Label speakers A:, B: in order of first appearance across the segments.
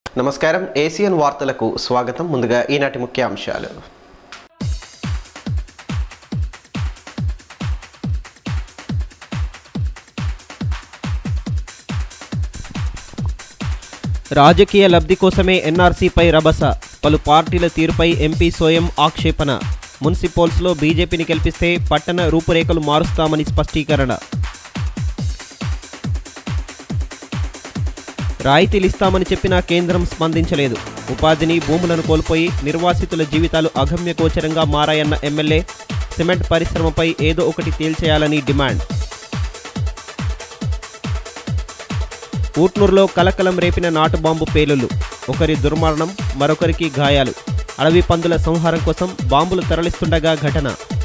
A: నమస్కారం ఏసియన్ వార్తలకు స్వాగతం ముందుగా ఈనాటి ముఖ్యాంశాలు
B: రాజకీయ లబ్ధి కోసమే ఎన్ఆర్సీపై రభస పలు పార్టీల తీరుపై ఎంపీ సోయం ఆక్షేపణ మున్సిపల్స్లో బీజేపీని గెలిపిస్తే పట్టణ రూపురేఖలు మారుస్తామని స్పష్టీకరణ రాయితీలిస్తామని చెప్పినా కేంద్రం స్పందించలేదు ఉపాధిని భూములను కోల్పోయి నిర్వాసితుల జీవితాలు అగమ్యగోచరంగా మారాయన్న ఎమ్మెల్యే సిమెంట్ పరిశ్రమపై ఏదో ఒకటి తేల్చేయాలని డిమాండ్ ఊట్నూరులో కలకలం రేపిన నాటు బాంబు పేలుళ్లు ఒకరి దుర్మరణం మరొకరికి గాయాలు అడవి పందుల సంహారం కోసం బాంబులు తరలిస్తుండగా ఘటన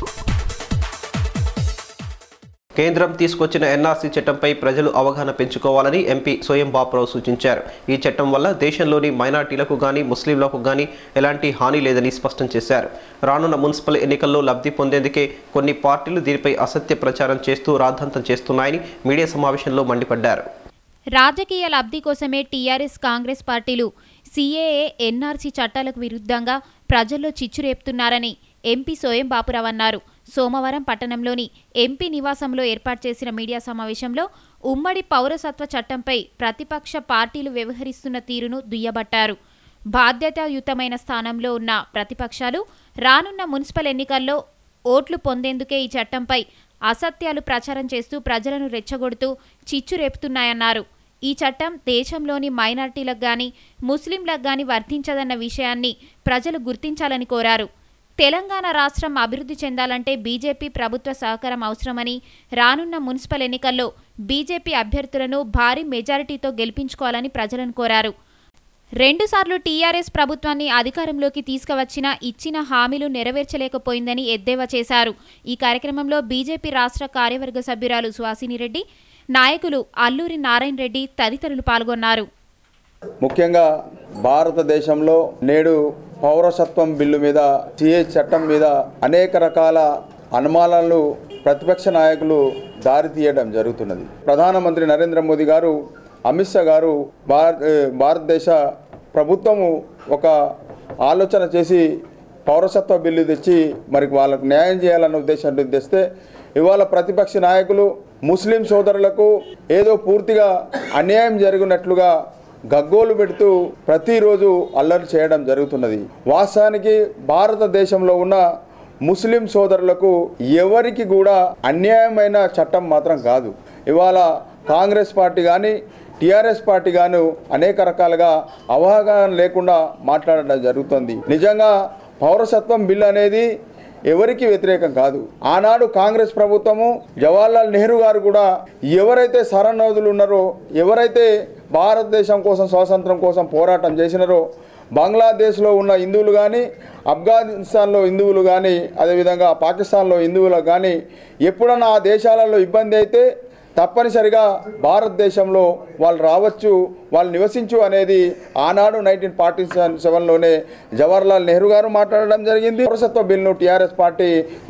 A: కేంద్రం తీసుకొచ్చిన ఎన్ఆర్సీ చట్టంపై ప్రజలు అవగాహన పెంచుకోవాలని ఎంపీ సోయం బాపురావు సూచించారు ఈ చట్టం వల్ల దేశంలోని మైనార్టీలకు గాని ముస్లింలకు గాని ఎలాంటి హాని లేదని స్పష్టం చేశారు రానున్న మున్సిపల్ ఎన్నికల్లో లబ్ధి పొందేందుకే కొన్ని పార్టీలు దీనిపై అసత్య ప్రచారం చేస్తూ రాద్ధాంతం చేస్తున్నాయని మీడియా సమావేశంలో మండిపడ్డారు
C: రాజకీయ లబ్ధి కోసమే టీఆర్ఎస్ కాంగ్రెస్ పార్టీలు సీఏఏ ఎన్ఆర్సీ చట్టాలకు విరుద్ధంగా ప్రజల్లో చిచ్చురేపుతున్నారని ఎంపీ సోయం బాపురావు అన్నారు సోమవారం పట్టణంలోని ఎంపీ నివాసంలో ఏర్పాటు చేసిన మీడియా సమావేశంలో ఉమ్మడి పౌరసత్వ చట్టంపై ప్రతిపక్ష పార్టీలు వ్యవహరిస్తున్న తీరును దుయ్యబట్టారు బాధ్యతాయుతమైన స్థానంలో ఉన్న ప్రతిపక్షాలు రానున్న మున్సిపల్ ఎన్నికల్లో ఓట్లు పొందేందుకే ఈ చట్టంపై అసత్యాలు ప్రచారం చేస్తూ ప్రజలను రెచ్చగొడుతూ చిచ్చు రేపుతున్నాయన్నారు ఈ చట్టం దేశంలోని మైనార్టీలకు గాని ముస్లింలకు గాని వర్తించదన్న విషయాన్ని ప్రజలు గుర్తించాలని కోరారు తెలంగాణ రాష్ట్రం అభివృద్ధి చెందాలంటే బీజేపీ ప్రభుత్వ సహకారం అవసరమని రానున్న మున్సిపల్ ఎన్నికల్లో బీజేపీ అభ్యర్థులను భారీ మెజారిటీతో గెలిపించుకోవాలని ప్రజలను కోరారు రెండుసార్లు టీఆర్ఎస్ ప్రభుత్వాన్ని అధికారంలోకి తీసుకువచ్చినా ఇచ్చిన హామీలు నెరవేర్చలేకపోయిందని ఎద్దేవా చేశారు ఈ కార్యక్రమంలో బీజేపీ రాష్ట్ర కార్యవర్గ సభ్యురాలు సుహాసినిరెడ్డి నాయకులు అల్లూరి నారాయణ రెడ్డి తదితరులు పాల్గొన్నారు
D: ముఖ్యంగా భారతదేశంలో నేడు పౌరసత్వం బిల్లు మీద సిఏ చట్టం మీద అనేక రకాల అనుమానాలు ప్రతిపక్ష నాయకులు దారి తీయడం జరుగుతున్నది ప్రధానమంత్రి నరేంద్ర మోదీ గారు అమిత్ షా గారు భారత భారతదేశ ప్రభుత్వము ఒక ఆలోచన చేసి పౌరసత్వ బిల్లు తెచ్చి మరి వాళ్ళకు న్యాయం చేయాలన్న ఉద్దేశంతో తెస్తే ఇవాళ ప్రతిపక్ష నాయకులు ముస్లిం సోదరులకు ఏదో పూర్తిగా అన్యాయం జరిగినట్లుగా గగ్గోలు పెడుతూ ప్రతిరోజు అల్లరి చేయడం జరుగుతున్నది వాస్తవానికి భారతదేశంలో ఉన్న ముస్లిం సోదరులకు ఎవరికి కూడా అన్యాయమైన చట్టం మాత్రం కాదు ఇవాళ కాంగ్రెస్ పార్టీ కానీ టీఆర్ఎస్ పార్టీ గాను అనేక రకాలుగా అవగాహన లేకుండా మాట్లాడడం జరుగుతుంది నిజంగా పౌరసత్వం బిల్ అనేది ఎవరికి వ్యతిరేకం కాదు ఆనాడు కాంగ్రెస్ ప్రభుత్వము జవహర్లాల్ నెహ్రూ గారు కూడా ఎవరైతే శరణోదులు ఉన్నారో ఎవరైతే భారతదేశం కోసం స్వాతంత్రం కోసం పోరాటం చేసినారో బంగ్లాదేశ్లో ఉన్న హిందువులు కానీ ఆఫ్ఘనిస్తాన్లో హిందువులు కానీ అదేవిధంగా పాకిస్తాన్లో హిందువులు కానీ ఎప్పుడన్నా ఆ దేశాలలో ఇబ్బంది అయితే తప్పనిసరిగా భారతదేశంలో వాళ్ళు రావచ్చు వాళ్ళు నివసించు అనేది ఆనాడు నైన్టీన్ ఫార్టీ సెవెన్లోనే జవహర్లాల్ నెహ్రూ గారు మాట్లాడడం జరిగింది పౌరసత్వ బిల్లును టీఆర్ఎస్ పార్టీ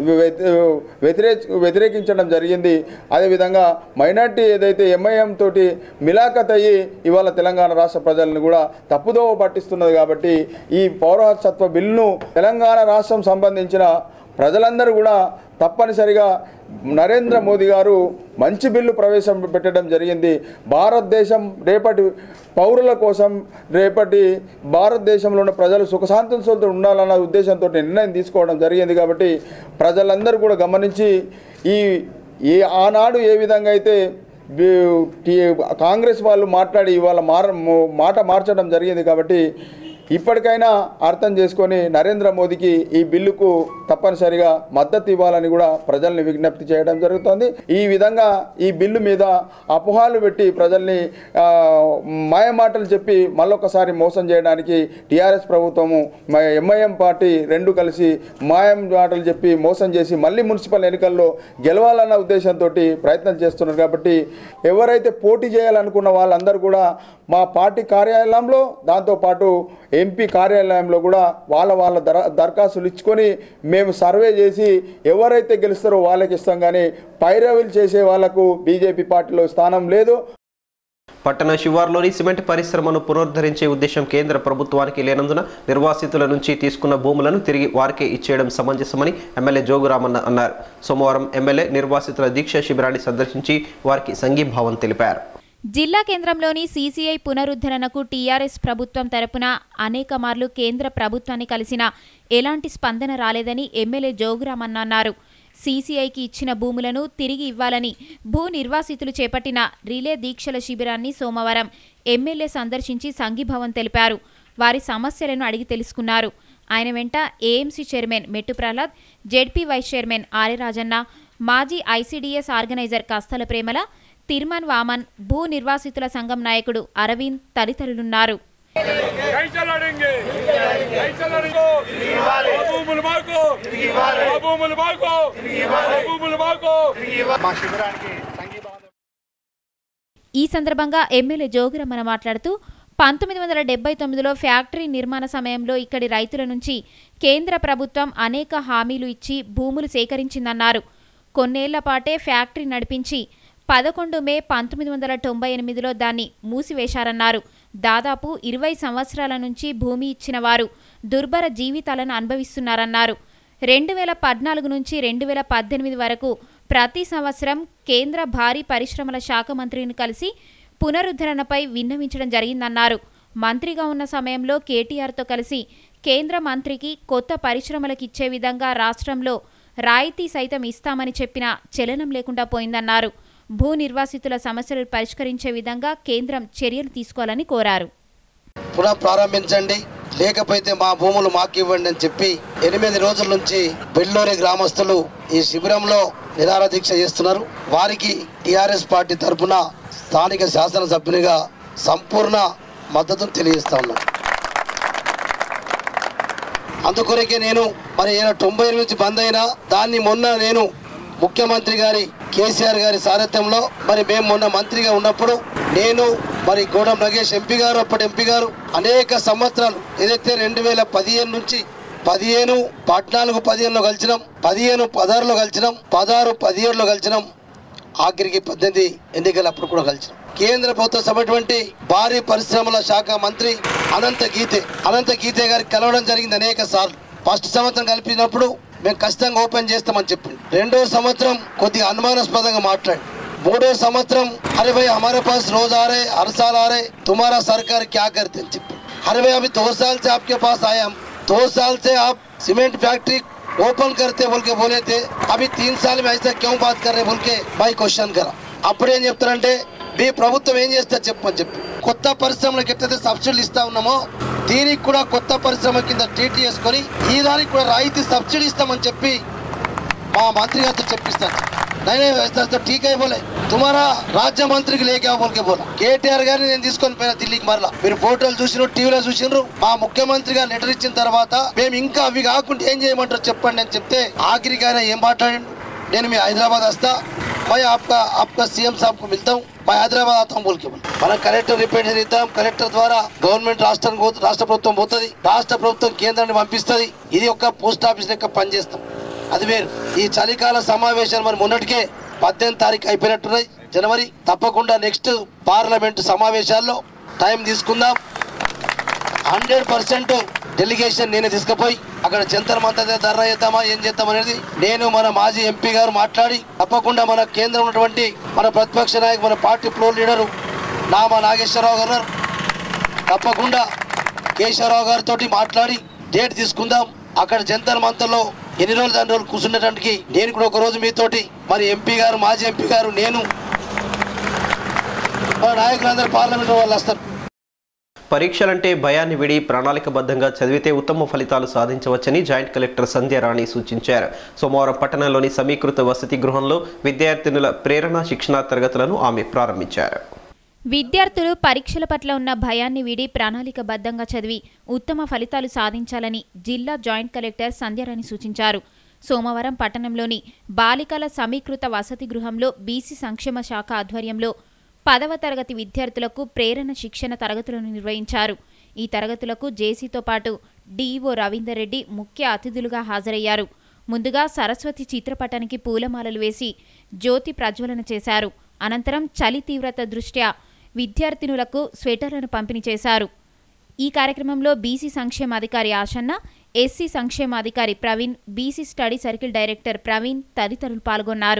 D: వ్యతిరేక వ్యతిరేకించడం జరిగింది అదేవిధంగా మైనార్టీ ఏదైతే ఎంఐఎం తోటి మిలాఖత్ అయ్యి ఇవాళ తెలంగాణ రాష్ట్ర ప్రజలను కూడా తప్పుదోవ పట్టిస్తున్నది కాబట్టి ఈ పౌరసత్వ బిల్లును తెలంగాణ రాష్ట్రం సంబంధించిన ప్రజలందరూ కూడా తప్పనిసరిగా నరేంద్ర మోదీ గారు మంచి బిల్లు ప్రవేశం పెట్టడం జరిగింది భారతదేశం రేపటి పౌరుల కోసం రేపటి భారతదేశంలో ఉన్న ప్రజలు సుఖశాంతంతో ఉండాలన్న ఉద్దేశంతో నిర్ణయం తీసుకోవడం జరిగింది కాబట్టి ప్రజలందరూ కూడా గమనించి ఈ ఏ ఆనాడు ఏ విధంగా అయితే బి- టీ- కాంగ్రెస్ వాళ్ళు మాట్లాడి ఇవాళ మార మాట మార్చడం జరిగింది కాబట్టి ఇప్పటికైనా అర్థం చేసుకొని నరేంద్ర మోదీకి ఈ బిల్లుకు తప్పనిసరిగా మద్దతు ఇవ్వాలని కూడా ప్రజల్ని విజ్ఞప్తి చేయడం జరుగుతోంది ఈ విధంగా ఈ బిల్లు మీద అపోహాలు పెట్టి ప్రజల్ని ఆ, మాయమాటలు చెప్పి మళ్ళొకసారి మోసం చేయడానికి టీఆర్ఎస్ ప్రభుత్వము ఎంఐఎం పార్టీ రెండు కలిసి మాయం మాటలు చెప్పి మోసం చేసి మళ్ళీ మున్సిపల్ ఎన్నికల్లో గెలవాలన్న ఉద్దేశంతో ప్రయత్నం చేస్తున్నారు కాబట్టి ఎవరైతే పోటీ చేయాలనుకున్న వాళ్ళందరూ కూడా మా పార్టీ కార్యాలయంలో దాంతోపాటు ఎంపీ కార్యాలయంలో కూడా వాళ్ళ వాళ్ళ దర దరఖాస్తులు ఇచ్చుకొని మేము సర్వే చేసి ఎవరైతే గెలుస్తారో వాళ్ళకి ఇస్తాం కానీ పైరవీలు చేసే వాళ్లకు బీజేపీ పార్టీలో స్థానం లేదు
A: పట్టణ శివార్లోని సిమెంట్ పరిశ్రమను పునరుద్ధరించే ఉద్దేశం కేంద్ర ప్రభుత్వానికి లేనందున నిర్వాసితుల నుంచి తీసుకున్న భూములను తిరిగి వారికే ఇచ్చేయడం సమంజసమని ఎమ్మెల్యే జోగురామన్న అన్నారు సోమవారం ఎమ్మెల్యే నిర్వాసితుల దీక్ష శిబిరాన్ని సందర్శించి వారికి సంఘీభావం తెలిపారు
C: జిల్లా కేంద్రంలోని సీసీఐ పునరుద్ధరణకు టీఆర్ఎస్ ప్రభుత్వం తరపున అనేక మార్లు కేంద్ర ప్రభుత్వాన్ని కలిసినా ఎలాంటి స్పందన రాలేదని ఎమ్మెల్యే జోగురామన్న అన్నారు సీసీఐకి ఇచ్చిన భూములను తిరిగి ఇవ్వాలని భూ నిర్వాసితులు చేపట్టిన రిలే దీక్షల శిబిరాన్ని సోమవారం ఎమ్మెల్యే సందర్శించి సంఘీభావం తెలిపారు వారి సమస్యలను అడిగి తెలుసుకున్నారు ఆయన వెంట AMC chairman Mettu Prahlad ZP vice chairman Arya Rajanna మాజీ ఐసీడీఎస్ ఆర్గనైజర్ కస్తల ప్రేమల తిరుమన్ వామన్ భూ నిర్వాసితుల సంఘం నాయకుడు అరవింద్ తదితరులున్నారు
E: कैसे लड़ेंगे कैसे लड़ेंगे बाबू मुलमा को बाबू मुलमा को बाबू मुलमा को
C: ఈ సందర్భంగా ఎమ్మెల్యే జోగిరమ్మన మాట్లాడుతూ పంతొమ్మిది వందల డెబ్బై తొమ్మిదిలో ఫ్యాక్టరీ నిర్మాణ సమయంలో ఇక్కడి రైతుల నుంచి కేంద్ర ప్రభుత్వం అనేక హామీలు ఇచ్చి భూములు సేకరించిందన్నారు కొన్నేళ్ల పాటే ఫ్యాక్టరీ నడిపించి పదకొండు మే పంతొమ్మిది వందల తొంభై ఎనిమిదిలో దాన్ని మూసివేశారన్నారు దాదాపు ఇరవై సంవత్సరాల నుంచి భూమి ఇచ్చిన వారు దుర్భర జీవితాలను అనుభవిస్తున్నారన్నారు రెండు వేల పద్నాలుగు నుంచి రెండు వేల పద్దెనిమిది వరకు ప్రతి సంవత్సరం కేంద్ర భారీ పరిశ్రమల శాఖ మంత్రిని కలిసి పునరుద్ధరణపై విన్నవించడం జరిగిందన్నారు మంత్రిగా ఉన్న సమయంలో కేటీఆర్తో కలిసి కేంద్ర మంత్రికి కొత్త పరిశ్రమలకు ఇచ్చే విధంగా రాష్ట్రంలో రాయితీ సైతం ఇస్తామని చెప్పినా చలనం లేకుండా పోయిందన్నారు భూ నిర్వాసితుల సమస్యలు పరిష్కరించే విధంగా కేంద్రం చర్యలు తీసుకోవాలని కోరారు
F: పునః ప్రారంభించండి లేకపోతే మా భూములు మాకు ఇవ్వండి అని చెప్పి ఎనిమిది రోజుల నుంచి బెల్లూరి గ్రామస్తులు ఈ శిబిరంలో నిరార దీక్ష చేస్తున్నారు వారికి టిఆర్ఎస్ పార్టీ తరఫున స్థానిక శాసనసభ్యునిగా సంపూర్ణ మద్దతును తెలియజేస్తా ఉన్నాను అందుకొరకే నేను మరి ఈయన తొంభై ఎనిమిది నుంచి బంద్ అయినా దాన్ని మొన్న నేను ముఖ్యమంత్రి గారి కేసీఆర్ గారి సారథ్యంలో మరి మేము మొన్న మంత్రిగా ఉన్నప్పుడు నేను మరి గూడెం నగేష్ ఎంపీ గారు అప్పటి ఎంపీ గారు అనేక సంవత్సరాలు ఏదైతే రెండు వేల పదిహేను నుంచి పదిహేను పద్నాలుగు పదిహేనులో కలిసినాం పదిహేను పదహారులో కలిసినాం పదహారు పదిహేడులో కలిసినాం ఆఖరికి పద్దెనిమిది ఎన్నికలప్పుడు కూడా కలిసినాం కేంద్ర ప్రభుత్వం సభటువంటి భారీ పరిశ్రమల శాఖ మంత్రి అనంత గీతే అనంత గీతే గారికి కలవడం జరిగింది అనేక సార్లు ఫస్ట్ సంవత్సరం కలిపినప్పుడు మేము ఖచ్చితంగా ఓపెన్ చేస్తామని చెప్పింది రెండో సంవత్సరం కొద్దిగా అనుమానాస్పదంగా మాట్లాడి మూడో సంవత్సరం అరే భాయ్ हमारे पास रोज आ रहे हर साल आ रहे तुम्हारा सरकार क्या करते हैं చెప్పి अरे भाई अभी दो साल से आपके पास आए हम दो साल से आप सीमेंट फैक्ट्री ओपन करते बोल के बोले थे अभी तीन साल में ऐसा क्यों बात कर रहे बोल के भाई क्वेश्चन करा అప్పుడేం చెప్తారంటే మీ ప్రభుత్వం ఏం చేస్తారు చెప్పని చెప్పి కొత్త పరిశ్రమలకు ఎట్లయితే సబ్సిడీలు ఇస్తా ఉన్నామో దీనికి కూడా కొత్త పరిశ్రమ కింద ట్రీట్ చేసుకొని ఈ దానికి కూడా రాయితీ సబ్సిడీ ఇస్తామని చెప్పి మా మంత్రి గారితో చెప్పిస్తాను नहीं नहीं ऐसा तो ठीक है बोले तुम्हारा राज्य मंत्री की लेके आओ बोल के बोला కేటీఆర్ గారిని నేను తీసుకొని పోయిన ఢిల్లీకి మరలా మీరు ఫోటోలు చూసినారు టీవీలో చూసినారు మా ముఖ్యమంత్రి గారు లెటర్ ఇచ్చిన తర్వాత మేము ఇంకా అవి కాకుండా ఏం చేయమంటారు చెప్పండి అని చెప్తే ఆఖరికి ఆయన ఏం మాట్లాడండి నేను మీ హైదరాబాద్ వస్తా मैं आपका आपका सीएम साहब को मिलता हूँ मैं హైదరాబాద్ ఆతాం बोल के बोला మనం కలెక్టర్ రిప్రజెంట్ ఇద్దాం కలెక్టర్ ద్వారా గవర్నమెంట్ రాష్ట్రానికి పోతు- రాష్ట్ర ప్రభుత్వం పోతుంది రాష్ట్ర ప్రభుత్వం కేంద్రాన్ని పంపిస్తుంది ఇది ఒక పోస్ట్ ఆఫీస్ లెక్క పనిచేస్తాం అది వేరు ఈ చలికాల సమావేశాలు మరి మొన్నటికే పద్దెనిమిది తారీఖు అయిపోయినట్టున్నాయి జనవరి తప్పకుండా నెక్స్ట్ పార్లమెంట్ సమావేశాల్లో టైం తీసుకుందాం హండ్రెడ్ పర్సెంట్ డెలిగేషన్ నేనే తీసుకుపోయి అక్కడ జంతర్ మంతర్ దగ్గర ధర్నా చేద్దామా ఏం చేద్దాం అనేది నేను మన మాజీ ఎంపీ గారు మాట్లాడి తప్పకుండా మన కేంద్రం ఉన్నటువంటి మన ప్రతిపక్ష నాయకు మన party floor leader Nama Nageswara Rao garu ఉన్నారు. తప్పకుండా కేశవరావు గారితో మాట్లాడి డేట్ తీసుకుందాం అక్కడ జంతర్ మంతర్లో ఎన్ని రోజులు దాని రోజులు కూర్చుండటానికి నేను కూడా ఒక రోజు మీతోటి మరి ఎంపీ గారు మాజీ ఎంపీ గారు నేను మన నాయకులందరూ పార్లమెంట్ వాళ్ళు వస్తారు
A: పరీక్షలంటే భయాన్ని విడి ప్రణాళికబద్ధంగా చదివితే ఉత్తమ ఫలితాలు సాధించవచ్చని జాయింట్ కలెక్టర్ సంధ్యారాణి సూచించారు సోమవారం పట్టణంలోని సమీకృత వసతి గృహంలో విద్యార్థినుల ప్రేరణ శిక్షణా తరగతులను ఆమె ప్రారంభించారు
C: విద్యార్థులు పరీక్షల పట్ల ఉన్న భయాన్ని వీడి ప్రణాళికబద్ధంగా చదివి ఉత్తమ ఫలితాలు సాధించాలని జిల్లా జాయింట్ కలెక్టర్ సంధ్యారాణి సూచించారు సోమవారం పట్టణంలోని బాలికల సమీకృత వసతి గృహంలో బీసీ సంక్షేమ శాఖ ఆధ్వర్యంలో పదవ తరగతి విద్యార్థులకు ప్రేరణ శిక్షణ తరగతులను నిర్వహించారు ఈ తరగతులకు జేసీతో పాటు డీఈఓ రవీందర్ రెడ్డి ముఖ్య అతిథులుగా హాజరయ్యారు ముందుగా సరస్వతి చిత్రపటానికి పూలమాలలు వేసి జ్యోతి ప్రజ్వలన చేశారు అనంతరం చలి తీవ్రత దృష్ట్యా విద్యార్థినులకు స్వెటర్లను పంపిణీ చేశారు ఈ కార్యక్రమంలో బీసీ సంక్షేమ అధికారి ఆశన్న ఎస్సీ సంక్షేమ అధికారి Praveen BC study circle director Praveen తదితరులు పాల్గొన్నారు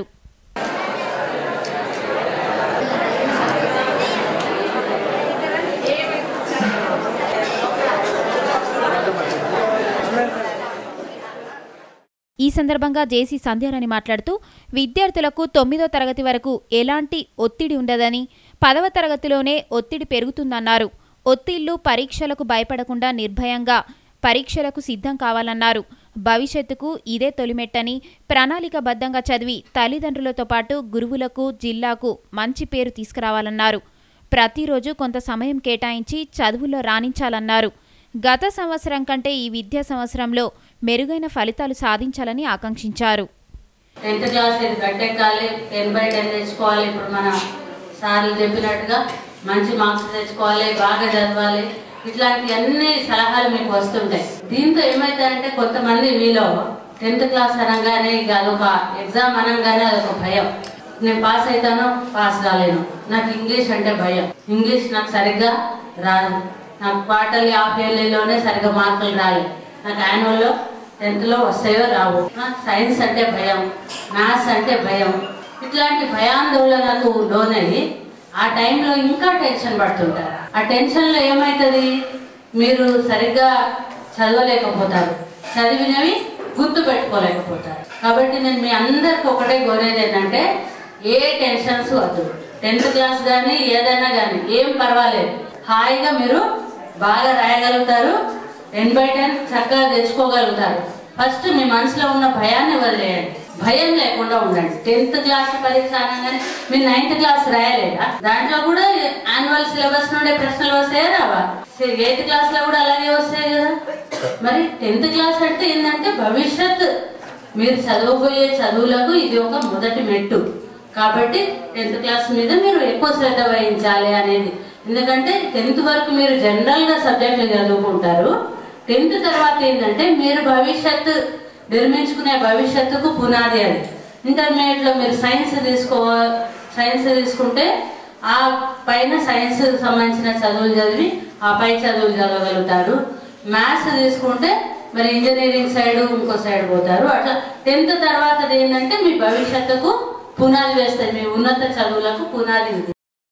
C: ఈ సందర్భంగా జేసీ సంధ్యారాణి మాట్లాడుతూ విద్యార్థులకు తొమ్మిదో తరగతి వరకు ఎలాంటి ఒత్తిడి ఉండదని పదవ తరగతిలోనే ఒత్తిడి పెరుగుతుందన్నారు ఒత్తిళ్లు పరీక్షలకు భయపడకుండా నిర్భయంగా పరీక్షలకు సిద్ధం కావాలన్నారు భవిష్యత్తుకు ఇదే తొలిమెట్టని ప్రణాళికబద్ధంగా చదివి తల్లిదండ్రులతో పాటు గురువులకు జిల్లాకు మంచి పేరు తీసుకురావాలన్నారు ప్రతిరోజు కొంత సమయం కేటాయించి చదువుల్లో రాణించాలన్నారు గత సంవత్సరం కంటే ఈ విద్యా సంవత్సరంలో మెరుగైన ఫలితాలు సాధించాలని ఆకాంక్షించారు
G: టెన్త్ క్లాస్ ఇది గట్టెక్కాలి టెన్ బై టెన్ తెచ్చుకోవాలి ఇప్పుడు మన సార్లు చెప్పినట్టుగా మంచి మార్క్స్ తెచ్చుకోవాలి బాగా చదవాలి ఇట్లాంటి అన్ని సలహాలు మీకు వస్తుంటాయి దీంతో ఏమైతుందంటే కొంతమంది మీలో టెన్త్ క్లాస్ అనగానే ఇక అదొక ఎగ్జామ్ అనగానే అదొక భయం నేను పాస్ అవుతాను పాస్ కాలేను నాకు ఇంగ్లీష్ అంటే భయం ఇంగ్లీష్ నాకు సరిగ్గా రాదు నాకు క్వార్టర్లీ హాఫ్ ఇయర్లీలోనే సరిగ్గా మార్కులు రాలేదు నాకు యాన్యువల్లో టెన్త్లో వస్తాయో రావు నాకు సైన్స్ అంటే భయం మ్యాథ్స్ అంటే భయం ఇట్లాంటి భయాందోళనకు లోనయ్యి ఆ టైంలో ఇంకా టెన్షన్ పడుతుంటారు ఆ టెన్షన్లో ఏమవుతుంది మీరు సరిగ్గా చదవలేకపోతారు చదివినవి గుర్తు పెట్టుకోలేకపోతారు కాబట్టి నేను మీ అందరికి ఒకటే కోరేది ఏంటంటే ఏ టెన్షన్స్ వద్దు టెన్త్ క్లాస్ కానీ ఏదైనా కానీ ఏం పర్వాలేదు హాయిగా మీరు బాగా రాయగలుగుతారు టెన్ బై టెన్ చక్కగా తెచ్చుకోగలుగుతారు ఫస్ట్ మీ మనసులో ఉన్న భయాన్ని వదిలేయండి భయం లేకుండా ఉండండి టెన్త్ క్లాస్ పరీక్ష అనగానే మీరు నైన్త్ క్లాస్ రాయలేదా దాంట్లో కూడా యాన్యువల్ సిలబస్ నుండే ప్రశ్నలు వస్తాయా రావా ఎయిత్ క్లాస్ లో కూడా అలాగే వస్తాయి కదా మరి టెన్త్ క్లాస్ అంటే ఏంటంటే భవిష్యత్ మీరు చదవబోయే చదువులకు ఇది ఒక మొదటి మెట్టు కాబట్టి టెన్త్ క్లాస్ మీద మీరు ఎక్కువ శ్రద్ధ వహించాలి అనేది ఎందుకంటే టెన్త్ వరకు మీరు జనరల్ గా సబ్జెక్టులు చదువుకుంటారు టెన్త్ తర్వాత ఏంటంటే మీరు భవిష్యత్తు నిర్మించుకునే భవిష్యత్తుకు పునాది అది ఇంటర్మీడియట్ లో మీరు సైన్స్ తీసుకో సైన్స్ తీసుకుంటే ఆ పైన సైన్స్ సంబంధించిన చదువులు చదివి ఆ పై చదువులు చదవగలుగుతారు మ్యాథ్స్ తీసుకుంటే మరి ఇంజనీరింగ్ సైడ్ ఇంకో సైడ్ పోతారు అట్లా టెన్త్ తర్వాత ఏంటంటే మీ భవిష్యత్తుకు పునాది వేస్తాయి మీ ఉన్నత చదువులకు పునాది ఇది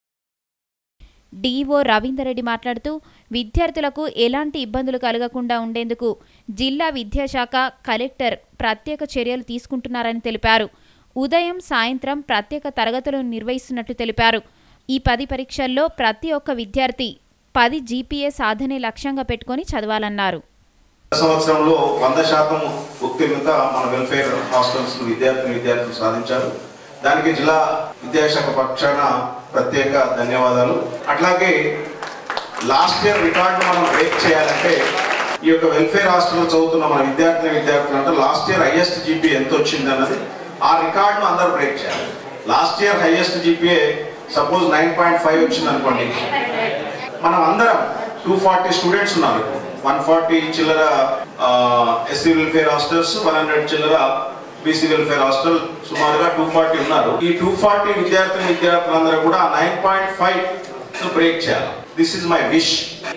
C: డీఓ రవీందర్ రెడ్డి మాట్లాడుతూ విద్యార్థులకు ఎలాంటి ఇబ్బందులు కలగకుండా ఉండేందుకు జిల్లా విద్యాశాఖ కలెక్టర్ ప్రత్యేక చర్యలు తీసుకుంటున్నారని తెలిపారు ఉదయం సాయంత్రం ప్రత్యేక తరగతులను నిర్వహిస్తున్నట్లు తెలిపారు ఈ పది పరీక్షల్లో ప్రతి ఒక్క విద్యార్థి పది జీపీఏ సాధనే లక్ష్యంగా పెట్టుకొని చదవాలన్నారు
H: సంవత్సరంలో వంద శాతం ఉత్తీర్ణత మన వెల్ఫేర్ హాస్టల్స్ విద్యార్థిని విద్యార్థులు సాధించారు దానికి జిల్లా విద్యాశాఖ పక్షాన ప్రత్యేక ధన్యవాదాలు అట్లాగే లాస్ట్ ఇయర్ రికార్డు మనం బ్రేక్ చేయాలంటే ఈ యొక్క వెల్ఫేర్ హాస్టల్ చదువుతున్న మన విద్యార్థిని విద్యార్థులు అంటే లాస్ట్ ఇయర్ హైయెస్ట్ జీపీ ఎంత వచ్చింది అన్నది ఆ రికార్డును అందరూ బ్రేక్ చేయాలి last year highest GPA suppose nine point five వచ్చింది అనుకోండి మనం అందరం టూ ఫార్టీ స్టూడెంట్స్ ఉన్నారు వన్ ఫార్టీ చిల్లర SC welfare hostels one hundred చిల్లర బీసీ వెల్ఫేర్ హాస్టల్ సుమారుగా టూ ఫార్టీ ఉన్నారు ఈ టూ ఫార్టీ విద్యార్థిని విద్యార్థులందరూ కూడా నైన్ పాయింట్ ఫైవ్ బ్రేక్ చేయాలి this is my wish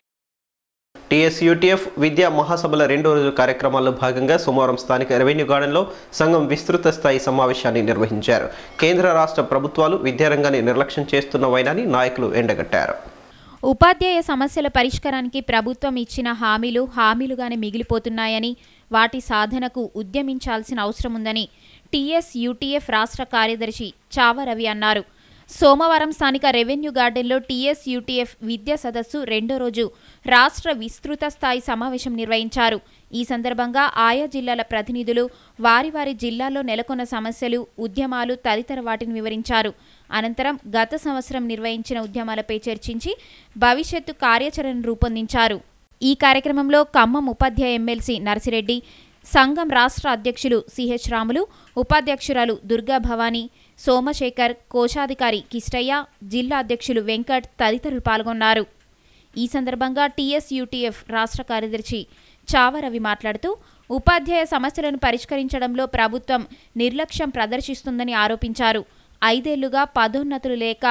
A: TSUTF విద్యా మహాసభల రెండో రోజు కార్యక్రమాల్లో భాగంగా సోమవారం స్థానిక రెవెన్యూ గార్డెన్లో సంఘం విస్తృత స్థాయి సమావేశాన్ని నిర్వహించారు కేంద్ర రాష్ట్ర ప్రభుత్వాలు విద్యారంగాన్ని నిర్లక్ష్యం చేస్తున్నవైనని నాయకులు ఎండగట్టారు
C: ఉపాధ్యాయ సమస్యల పరిష్కారానికి ప్రభుత్వం ఇచ్చిన హామీలు హామీలుగానే మిగిలిపోతున్నాయని వాటి సాధనకు ఉద్యమించాల్సిన అవసరం ఉందని టీఎస్ యూటీఎఫ్ రాష్ట్ర కార్యదర్శి చావ రవి అన్నారు సోమవారం స్థానిక రెవెన్యూ గార్డెన్లో టీఎస్ యూటీఎఫ్ విద్యా సదస్సు రెండో రోజు రాష్ట్ర విస్తృత స్థాయి సమావేశం నిర్వహించారు ఈ సందర్భంగా ఆయా జిల్లాల ప్రతినిధులు వారి వారి జిల్లాల్లో నెలకొన్న సమస్యలు ఉద్యమాలు తదితర వాటిని వివరించారు అనంతరం గత సంవత్సరం నిర్వహించిన ఉద్యమాలపై చర్చించి భవిష్యత్తు కార్యాచరణ రూపొందించారు ఈ కార్యక్రమంలో ఖమ్మం ఉపాధ్యాయ ఎమ్మెల్సీ నర్సిరెడ్డి సంఘం రాష్ట్ర అధ్యక్షులు సిహెచ్ రాములు ఉపాధ్యక్షురాలు దుర్గా భవానీ సోమశేఖర్ కోశాధికారి కిష్టయ్య జిల్లా అధ్యక్షులు వెంకట్ తదితరులు పాల్గొన్నారు ఈ సందర్భంగా టీఎస్యూటీఎఫ్ రాష్ట్ర కార్యదర్శి చావరవి మాట్లాడుతూ ఉపాధ్యాయ సమస్యలను పరిష్కరించడంలో ప్రభుత్వం నిర్లక్ష్యం ప్రదర్శిస్తుందని ఆరోపించారు ఐదేళ్లుగా పదోన్నతులు లేక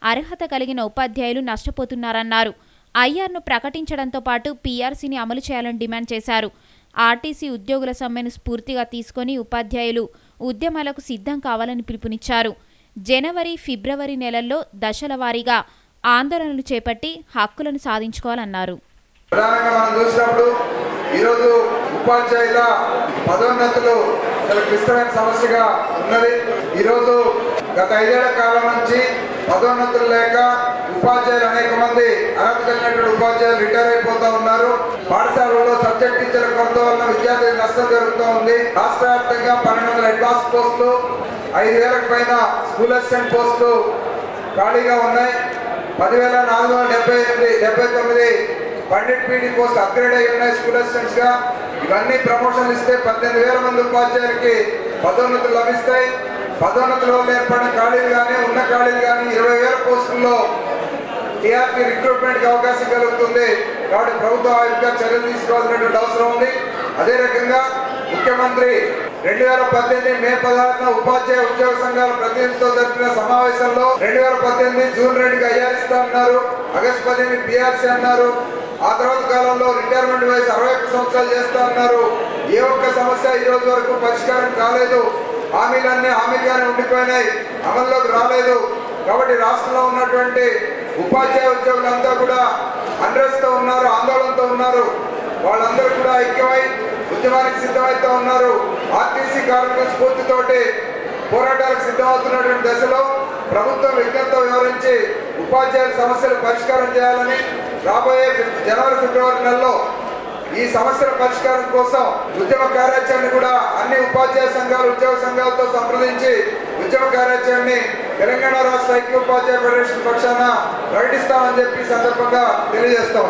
C: అర్హత కలిగిన ఉపాధ్యాయులు నష్టపోతున్నారన్నారు ఐఆర్ను ప్రకటించడంతో పాటు పీఆర్సీని అమలు చేయాలని డిమాండ్ చేశారు ఆర్టీసీ ఉద్యోగుల సమ్మెను స్ఫూర్తిగా తీసుకొని ఉపాధ్యాయులు ఉద్యమాలకు సిద్ధం కావాలని పిలుపునిచ్చారు జనవరి ఫిబ్రవరి నెలల్లో దశల వారీగా ఆందోళనలు చేపట్టి హక్కులను సాధించుకోవాలన్నారు
I: ప్రధానంగా మనం చూసినప్పుడు ఈరోజు ఉపాధ్యాయుల పదోన్నతులు చాలా క్లిష్టమైన సమస్యగా ఉన్నది ఈరోజు గత ఐదేళ్ల కాలం నుంచి పదోన్నతులు లేక ఉపాధ్యాయులు అనేక మంది అర్హత కలిగినటువంటి ఉపాధ్యాయులు రిటైర్ అయిపోతా ఉన్నారు పాఠశాలలో సబ్జెక్ట్ టీచర్ల కొరత వల్ల విద్యార్థులకు నష్టం జరుగుతూ ఉంది రాష్ట్ర వ్యాప్తంగా పన్నెండు వందల హెడ్ మాస్టర్ పోస్టులు ఐదు వేలకు పైన స్కూల్ అసిస్టెంట్ పోస్టులు ఖాళీగా ఉన్నాయి పదివేల నాలుగు వందల డెబ్బై ఎనిమిది డెబ్బై తొమ్మిది పండిట్ పీడి పోస్ట్ అప్గ్రేడ్ అయి ఉన్నాయి స్కూల్ అసిస్టెంట్స్ గా ఇవన్నీ ప్రమోషన్లు ఇస్తే పద్దెనిమిది వేల మంది ఉపాధ్యాయులకి పదోన్నతులు లభిస్తాయి పదోన్నతుల వల్ల ఏర్పడిన ఖాళీలు కానీ ఉన్న ఖాళీలు కానీ ఇరవై వేల పోస్టుల్లో టీఆర్పీ రిక్రూట్మెంట్ కి అవకాశం కలుగుతుంది కాబట్టి ప్రభుత్వం ఆ విధంగా చర్యలు తీసుకోవాల్సినటువంటి అవసరం ఉంది అదే రకంగా ముఖ్యమంత్రి రెండు వేల పద్దెనిమిది మే పదహారున ఉపాధ్యాయ ఉద్యోగ సంఘాల ప్రతినిధులతో జరిపిన సమావేశంలో రెండు వేల పద్దెనిమిది జూన్ రెండుకి ఐఆర్ ఇస్తా అన్నారు ఆగస్టు పద్దెనిమిది పిఆర్సీ అన్నారు ఆ తర్వాత కాలంలో రిటైర్మెంట్ వయసు అరవై ఒక్క సంవత్సరాలు చేస్తా అన్నారు ఏ ఒక్క సమస్య ఈ రోజు వరకు పరిష్కారం కాలేదు హామీలన్నీ హామీలుగానే ఉండిపోయినాయి అమల్లోకి రాలేదు కాబట్టి రాష్ట్రంలో ఉన్నటువంటి ఉపాధ్యాయ ఉద్యోగులంతా కూడా అండ్రెస్తో ఉన్నారు ఆందోళనతో ఉన్నారు వాళ్ళందరూ కూడా ఐక్యమై ఉద్యమానికి సిద్ధమవుతూ ఉన్నారు ఆర్టీసీ కార్మికుల స్ఫూర్తితోటి పోరాటాలకు సిద్ధమవుతున్నటువంటి దశలో ప్రభుత్వం విజ్ఞప్తితో వివరించి ఉపాధ్యాయుల సమస్యలు పరిష్కారం చేయాలని రాబోయే ఫిబ్- జనవరి ఫిబ్రవరి నెలలో ఈ సమస్యల పరిష్కారం కోసం ఉద్యమ కార్యాచరణ కూడా అన్ని ఉపాధ్యాయ సంఘాలు ఉద్యోగ సంఘాలతో సంప్రదించి ఉద్యమ కార్యాచరణని తెలంగాణ రాష్ట్ర ఐక్య ఉపాధ్యాయ ఫెడరేషన్ పక్షాన ప్రకటిస్తామని చెప్పి ఈ సందర్భంగా తెలియజేస్తాం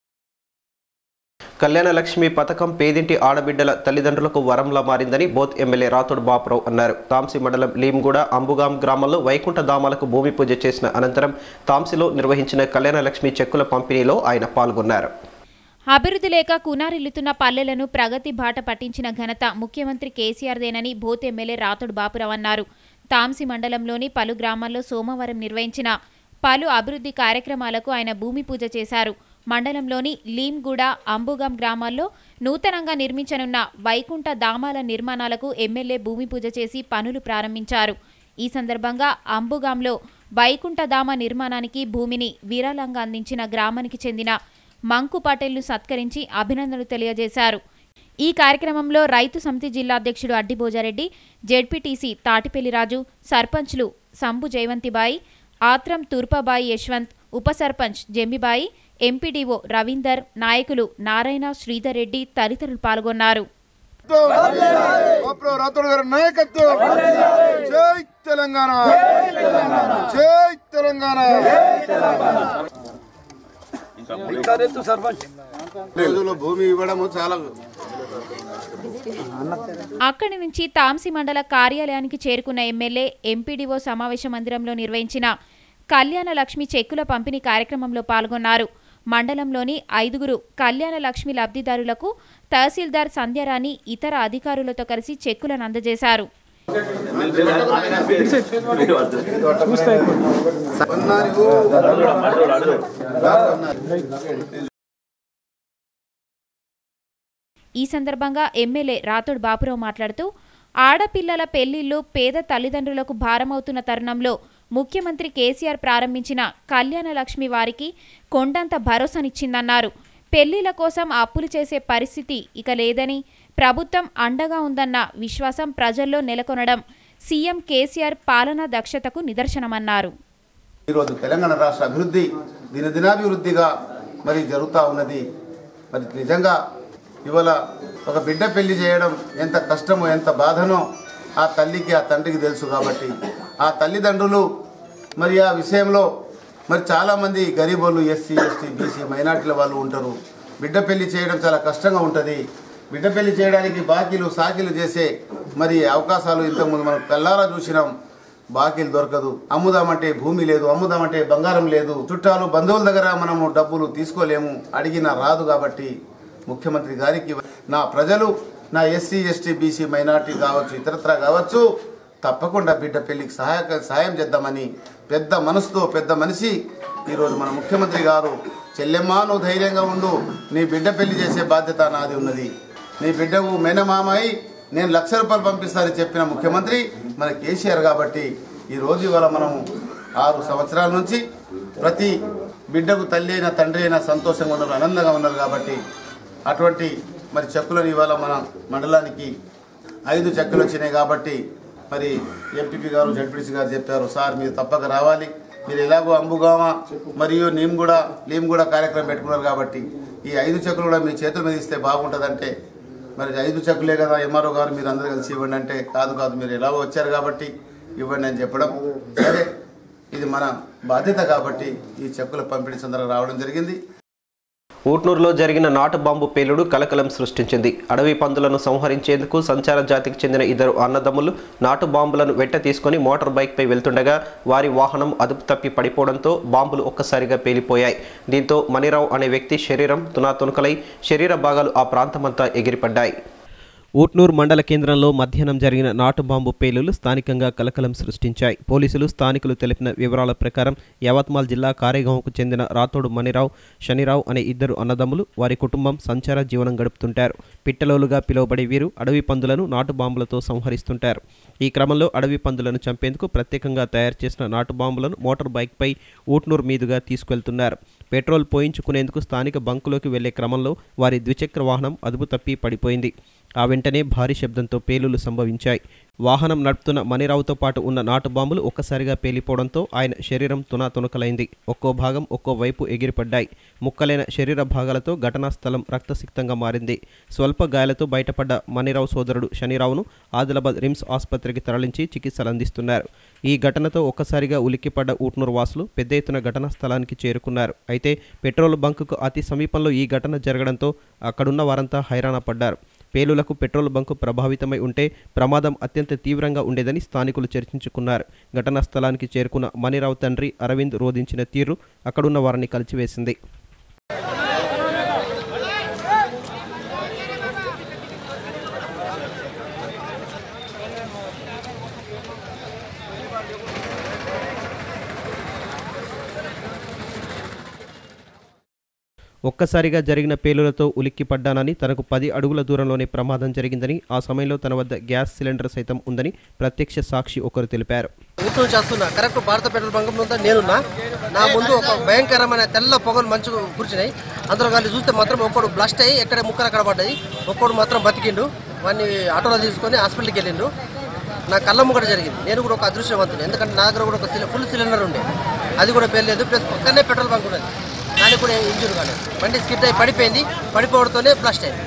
A: కళ్యాణ లక్ష్మి పథకం పేదింటి ఆడబిడ్డల తల్లిదండ్రులకు వరంలా మారిందని బోత్ ఎమ్మెల్యే రాథోడ్ బాపురావు అన్నారు తాంసి మండలం లీంగూడ అంబుగాం గ్రామంలో వైకుంఠ ధామాలకు భూమి పూజ చేసిన అనంతరం తాంసిలో నిర్వహించిన కళ్యాణ లక్ష్మి చెక్కుల పంపిణీలో ఆయన పాల్గొన్నారు
C: అభివృద్ధి లేక కునారిల్లుతున్న పల్లెలను ప్రగతి బాట పట్టించిన ఘనత ముఖ్యమంత్రి కేసీఆర్దేనని బోత్ ఎమ్మెల్యే రాతుడు బాపురావు అన్నారు తాంసి మండలంలోని పలు గ్రామాల్లో సోమవారం నిర్వహించిన పలు అభివృద్ధి కార్యక్రమాలకు ఆయన భూమి పూజ చేశారు మండలంలోని లీంగూడ అంబుగాం గ్రామాల్లో నూతనంగా నిర్మించనున్న వైకుంఠ ధామాల నిర్మాణాలకు ఎమ్మెల్యే భూమి పూజ చేసి పనులు ప్రారంభించారు ఈ సందర్భంగా అంబుగాంలో వైకుంఠధామ నిర్మాణానికి భూమిని విరాళంగా అందించిన గ్రామానికి చెందిన మంకు పటేల్ను సత్కరించి అభినందనలు తెలియజేశారు ఈ కార్యక్రమంలో రైతు సమితి జిల్లా అధ్యక్షుడు అడ్డి భోజారెడ్డి జెడ్పీటీసీ తాటిపల్లి రాజు సర్పంచ్లు సంబు జయవంతిబాయి ఆత్రం తూర్పాబాయి యశ్వంత్ ఉప సర్పంచ్ జెమ్మిబాయి ఎంపీడీఓ రవీందర్ నాయకులు నారాయణ శ్రీధర్ రెడ్డి తదితరులు పాల్గొన్నారు
J: బాపురావు రాథోడ్ గారి నాయకత్వం జై తెలంగాణ జై తెలంగాణ రోజుల్లో భూమి ఇవ్వడము చాలా
C: అక్కడి నుంచి తాంసి మండల కార్యాలయానికి చేరుకున్న ఎమ్మెల్యే ఎంపీడీఓ సమావేశ మందిరంలో నిర్వహించిన కళ్యాణ లక్ష్మి చెక్కుల పంపిణీ కార్యక్రమంలో పాల్గొన్నారు మండలంలోని ఐదుగురు కళ్యాణ లక్ష్మి లబ్ధిదారులకు తహసీల్దార్ సంధ్యారాణి ఇతర అధికారులతో కలిసి చెక్కులను అందజేశారు ఈ సందర్భంగా ఎమ్మెల్యే రాతోడ్ బాపురావు మాట్లాడుతూ ఆడపిల్లల పెళ్లిళ్లు పేద తల్లిదండ్రులకు భారమవుతున్న తరుణంలో ముఖ్యమంత్రి కేసీఆర్ ప్రారంభించిన కళ్యాణ లక్ష్మి వారికి కొండంత భరోసానిచ్చిందన్నారు పెళ్లిళ్ల కోసం అప్పులు చేసే పరిస్థితి ఇక లేదని ప్రభుత్వం అండగా ఉందన్న విశ్వాసం ప్రజల్లో నెలకొనడం సీఎం కేసీఆర్ పాలనా దక్షతకు నిదర్శనమన్నారు
J: ఈరోజు తెలంగాణ రాష్ట్ర అభివృద్ధి దినదినాభివృద్ధిగా మరి జరుగుతూ ఉన్నది మరి నిజంగా ఇవాళ ఒక బిడ్డ పెళ్లి చేయడం ఎంత కష్టమో ఎంత బాధనో ఆ తల్లికి ఆ తండ్రికి తెలుసు కాబట్టి ఆ తల్లిదండ్రులు మరి ఆ విషయంలో మరి చాలామంది గరీబోళ్ళు ఎస్సీ ఎస్టీ బీసీ మైనార్టీల వాళ్ళు ఉంటారు బిడ్డ పెళ్లి చేయడం చాలా కష్టంగా ఉంటుంది బిడ్డ పెళ్లి చేయడానికి బాకీలు సాకీలు చేసే మరి అవకాశాలు ఇంతకుముందు మనం కల్లారా చూసినాం బాకీలు దొరకదు అమ్ముదామంటే భూమి లేదు అమ్ముదామంటే బంగారం లేదు చుట్టాలు బంధువుల దగ్గర మనము డబ్బులు తీసుకోలేము అడిగినా రాదు కాబట్టి ముఖ్యమంత్రి గారికి నా ప్రజలు నా ఎస్సీ ఎస్టీ బీసీ మైనార్టీ కావచ్చు ఇతరత్ర కావచ్చు తప్పకుండా బిడ్డ పెళ్లికి సహాయక సహాయం చేద్దామని పెద్ద మనసుతో పెద్ద మనిషి ఈరోజు మన ముఖ్యమంత్రి గారు చెల్లెమ్మా నువ్వు ధైర్యంగా ఉండు నీ బిడ్డ పెళ్లి చేసే బాధ్యత నాది ఉన్నది నీ బిడ్డకు మేనమామై నేను లక్ష రూపాయలు పంపిస్తానని చెప్పిన ముఖ్యమంత్రి మన కేసీఆర్ కాబట్టి ఈ రోజు ఇవాళ మనం ఆరు సంవత్సరాల నుంచి ప్రతి బిడ్డకు తల్లి అయినా తండ్రి అయినా సంతోషంగా ఉన్నారు ఆనందంగా ఉన్నారు కాబట్టి అటువంటి మరి చెక్కులను ఇవాళ మన మండలానికి ఐదు చెక్కులు వచ్చినాయి కాబట్టి మరి ఎంపీపీ గారు జడ్పీసీ గారు చెప్పారు సార్ మీరు తప్పక రావాలి మీరు ఎలాగో అంబుగామ మరియు నీమ్ కూడా లీమ్ కూడా కార్యక్రమం పెట్టుకున్నారు కాబట్టి ఈ ఐదు చెక్కులు కూడా మీ చేతుల మీద ఇస్తే బాగుంటుందంటే మరి ఐదు చెక్కులే కదా ఎంఆర్ఓ గారు మీరు అందరూ కలిసి ఇవ్వండి అంటే కాదు కాదు మీరు ఎలాగో వచ్చారు కాబట్టి ఇవ్వండి అని చెప్పడం సరే ఇది మన బాధ్యత కాబట్టి ఈ చెక్కుల పంపిణీ సందర్భంగా రావడం జరిగింది
A: ఊట్నూరులో జరిగిన నాటు బాంబు పేలుడు కలకలం సృష్టించింది అడవి పందులను సంహరించేందుకు సంచార జాతికి చెందిన ఇద్దరు అన్నదమ్ములు నాటు బాంబులను వెంట తీసుకొని మోటార్ బైక్పై వెళ్తుండగా వారి వాహనం అదుపు తప్పి పడిపోవడంతో బాంబులు ఒక్కసారిగా పేలిపోయాయి దీంతో మణిరావు అనే వ్యక్తి శరీరం తునాతునకలై శరీర భాగాలు ఆ ప్రాంతమంతా ఎగిరిపడ్డాయి
B: ఊట్నూరు మండల కేంద్రంలో మధ్యాహ్నం జరిగిన నాటు బాంబు పేలులు స్థానికంగా కలకలం సృష్టించాయి పోలీసులు స్థానికులు తెలిపిన వివరాల ప్రకారం యావత్మాల్ జిల్లా కారేగాంకు చెందిన రాతోడు మణిరావు శనిరావు అనే ఇద్దరు అన్నదమ్ములు వారి కుటుంబం సంచార జీవనం గడుపుతుంటారు పిట్టలోలుగా పిలువబడే వీరు అడవి పందులను నాటు బాంబులతో సంహరిస్తుంటారు ఈ క్రమంలో అడవి పందులను చంపేందుకు ప్రత్యేకంగా తయారు చేసిన నాటు బాంబులను మోటార్ బైక్పై ఊట్నూరు మీదుగా తీసుకెళ్తున్నారు పెట్రోల్ పోయించుకునేందుకు స్థానిక బంకులోకి వెళ్లే క్రమంలో వారి ద్విచక్ర వాహనం అదుపు తప్పి పడిపోయింది ఆ వెంటనే భారీ శబ్దంతో పేలులు సంభవించాయి వాహనం నడుపుతున్న మణిరావుతో పాటు ఉన్న నాటు బాంబులు ఒక్కసారిగా పేలిపోవడంతో ఆయన శరీరం తునాతునకలైంది ఒక్కో భాగం ఒక్కో వైపు ఎగిరిపడ్డాయి ముక్కలైన శరీర భాగాలతో ఘటనా స్థలం రక్తసిక్తంగా మారింది స్వల్ప గాయాలతో బయటపడ్డ మణిరావు సోదరుడు శనిరావును ఆదిలాబాద్ రిమ్స్ ఆసుపత్రికి తరలించి చికిత్సలు అందిస్తున్నారు ఈ ఘటనతో ఒక్కసారిగా ఉలిక్కిపడ్డ ఊట్నూరు వాసులు పెద్ద ఎత్తున ఘటనా స్థలానికి చేరుకున్నారు అయితే పెట్రోల్ బంకుకు అతి సమీపంలో ఈ ఘటన జరగడంతో అక్కడున్న వారంతా హైరాణ పడ్డారు పేలులకు పెట్రోల్ బంకు ప్రభావితమై ఉంటే ప్రమాదం అత్యంత తీవ్రంగా ఉండేదని స్థానికులు చర్చించుకున్నారు ఘటనా స్థలానికి చేరుకున్న మణిరావు తండ్రి అరవింద్ రోధించిన తీరు అక్కడున్న వారిని కలిచివేసింది ఒక్కసారిగా జరిగిన పేలులతో ఉలిక్కిపడ్డానని తనకు పది అడుగుల దూరంలోనే ప్రమాదం జరిగిందని ఆ సమయంలో తన వద్ద గ్యాస్ సిలిండర్ సైతం ఉందని ప్రత్యక్ష సాక్షి ఒకరు తెలిపారు
K: ఊటూరు చేస్తున్నా కరెక్ట్ భారత పెట్రోల్ బంక్ ముందు నేనున్నా నా ముందు ఒక భయంకరమైన తెల్ల పొగలు మంచు కూర్చున్నాయి అందులో వాళ్ళు చూస్తే మాత్రం ఒక్కడు బ్లాస్ట్ అయ్యి ఎక్కడ ముక్కలు అక్కడ పడ్డాయి ఒక్కడు మాత్రం బతికిండు వాడిని ఆటోలో తీసుకొని హాస్పిటల్కి వెళ్ళిండు నా కళ్ళ ముక్కట జరిగింది నేను కూడా ఒక అదృష్టవంతుడు ఎందుకంటే నా దగ్గర కూడా ఒక సిలి- ఫుల్ సిలిండర్ ఉండే అది కూడా పేర్లేదు ప్లస్ పక్కనే పెట్రోల్ బంక్ ఉన్నది దానికి కూడా ఇంజూర్ కాలేదు బండి స్కిడ్ అయి పడిపోయింది పడిపోవడంతోనే బ్లాస్ట్ అయింది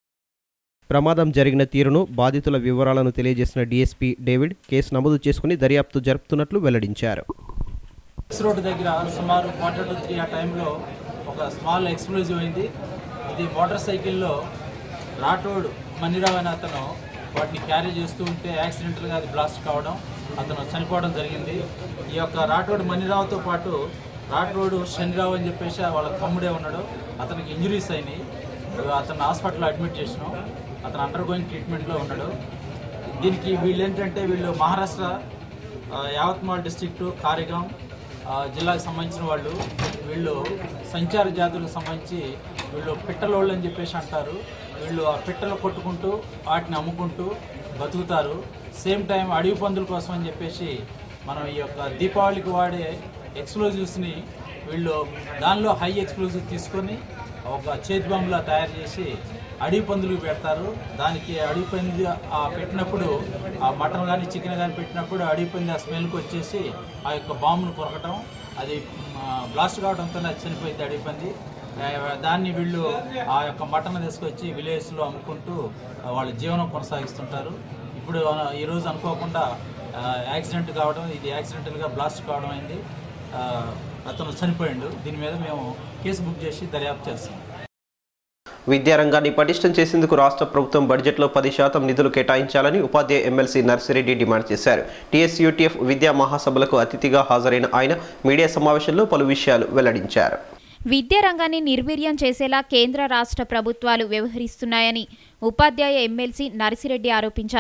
B: ప్రమాదం జరిగిన తీరును బాధితుల వివరాలను తెలియజేసిన డీఎస్పీ డేవిడ్ కేసు నమోదు చేసుకుని దర్యాప్తు జరుపుతున్నట్లు వెల్లడించారు
L: ఎక్స్ రోడ్ దగ్గర సుమారు క్వార్టర్ టు త్రీ ఆ టైంలో ఒక స్మాల్ ఎక్స్ప్లోజివ్ అయింది ఇది మోటార్ సైకిల్లో రాటోడ్ మణిరావు అనే అతను వాటిని క్యారీ చేస్తూ ఉంటే యాక్సిడెంటల్గా అది బ్లాస్ట్ కావడం అతను చనిపోవడం జరిగింది ఈ యొక్క రాటోడ్ మణిరావుతో పాటు రాటోడు శనిరావు అని చెప్పేసి వాళ్ళ తమ్ముడే ఉన్నాడు అతనికి ఇంజరీస్ అయినాయి అతను హాస్పిటల్లో అడ్మిట్ చేసినాం అతను అండర్ గోయింగ్ ట్రీట్మెంట్లో ఉన్నాడు దీనికి వీళ్ళు ఏంటంటే వీళ్ళు మహారాష్ట్ర ఆ, యావత్మాల్ డిస్ట్రిక్టు కారిగాం ఆ, జిల్లాకు సంబంధించిన వాళ్ళు వీళ్ళు సంచార జాతులకు సంబంధించి వీళ్ళు పిట్టలోళ్ళు అని చెప్పేసి అంటారు వీళ్ళు ఆ పిట్టలు కొట్టుకుంటూ వాటిని అమ్ముకుంటూ బతుకుతారు సేమ్ టైం అడవి పందుల కోసం అని చెప్పేసి మనం ఈ యొక్క దీపావళికి వాడే ఎక్స్ప్లోజివ్స్ని వీళ్ళు దానిలో హై ఎక్స్ప్లోజివ్ తీసుకొని ఒక చేతి బాంబులా తయారు చేసి అడవి పందులకు పెడతారు దానికి అడవి పంది ఆ పెట్టినప్పుడు ఆ మటన్ కానీ చికెన్ కానీ పెట్టినప్పుడు అడవి పంది ఆ స్మెల్కి వచ్చేసి ఆ యొక్క బాంబును కొరకటం అది బ్లాస్ట్ కావడంతో అది చనిపోయింది అడవి పంది ఆ, దాన్ని వీళ్ళు ఆ యొక్క మటన్ తీసుకొచ్చి విలేజ్లో అమ్ముకుంటూ ఆ, వాళ్ళ జీవనం కొనసాగిస్తుంటారు ఇప్పుడు ఆ, ఈరోజు అనుకోకుండా ఆ, యాక్సిడెంట్ కావడం ఇది యాక్సిడెంటల్గా బ్లాస్ట్ కావడం అయింది ఆ, అతను చనిపోయిండు దీని మీద మేము కేసు బుక్ చేసి దర్యాప్తు చేస్తాం
A: విద్యారంగాన్ని పటిష్టం చేసేందుకు రాష్ట్ర ప్రభుత్వం బడ్జెట్లో పది శాతం నిధులు కేటాయించాలని ఉపాధ్యాయ ఎమ్మెల్సీ నర్సిరెడ్డి డిమాండ్ చేశారు టీఎస్యూటీఎఫ్ విద్యా మహాసభలకు అతిథిగా హాజరైన ఆయన మీడియా సమావేశంలో పలు విషయాలు వెల్లడించారు
C: విద్యా రంగాన్ని నిర్వీర్యం చేసేలా కేంద్ర రాష్ట్ర ప్రభుత్వాలు వ్యవహరిస్తున్నాయని ఉపాధ్యాయ ఎమ్మెల్సీ నర్సిరెడ్డి ఆరోపించారు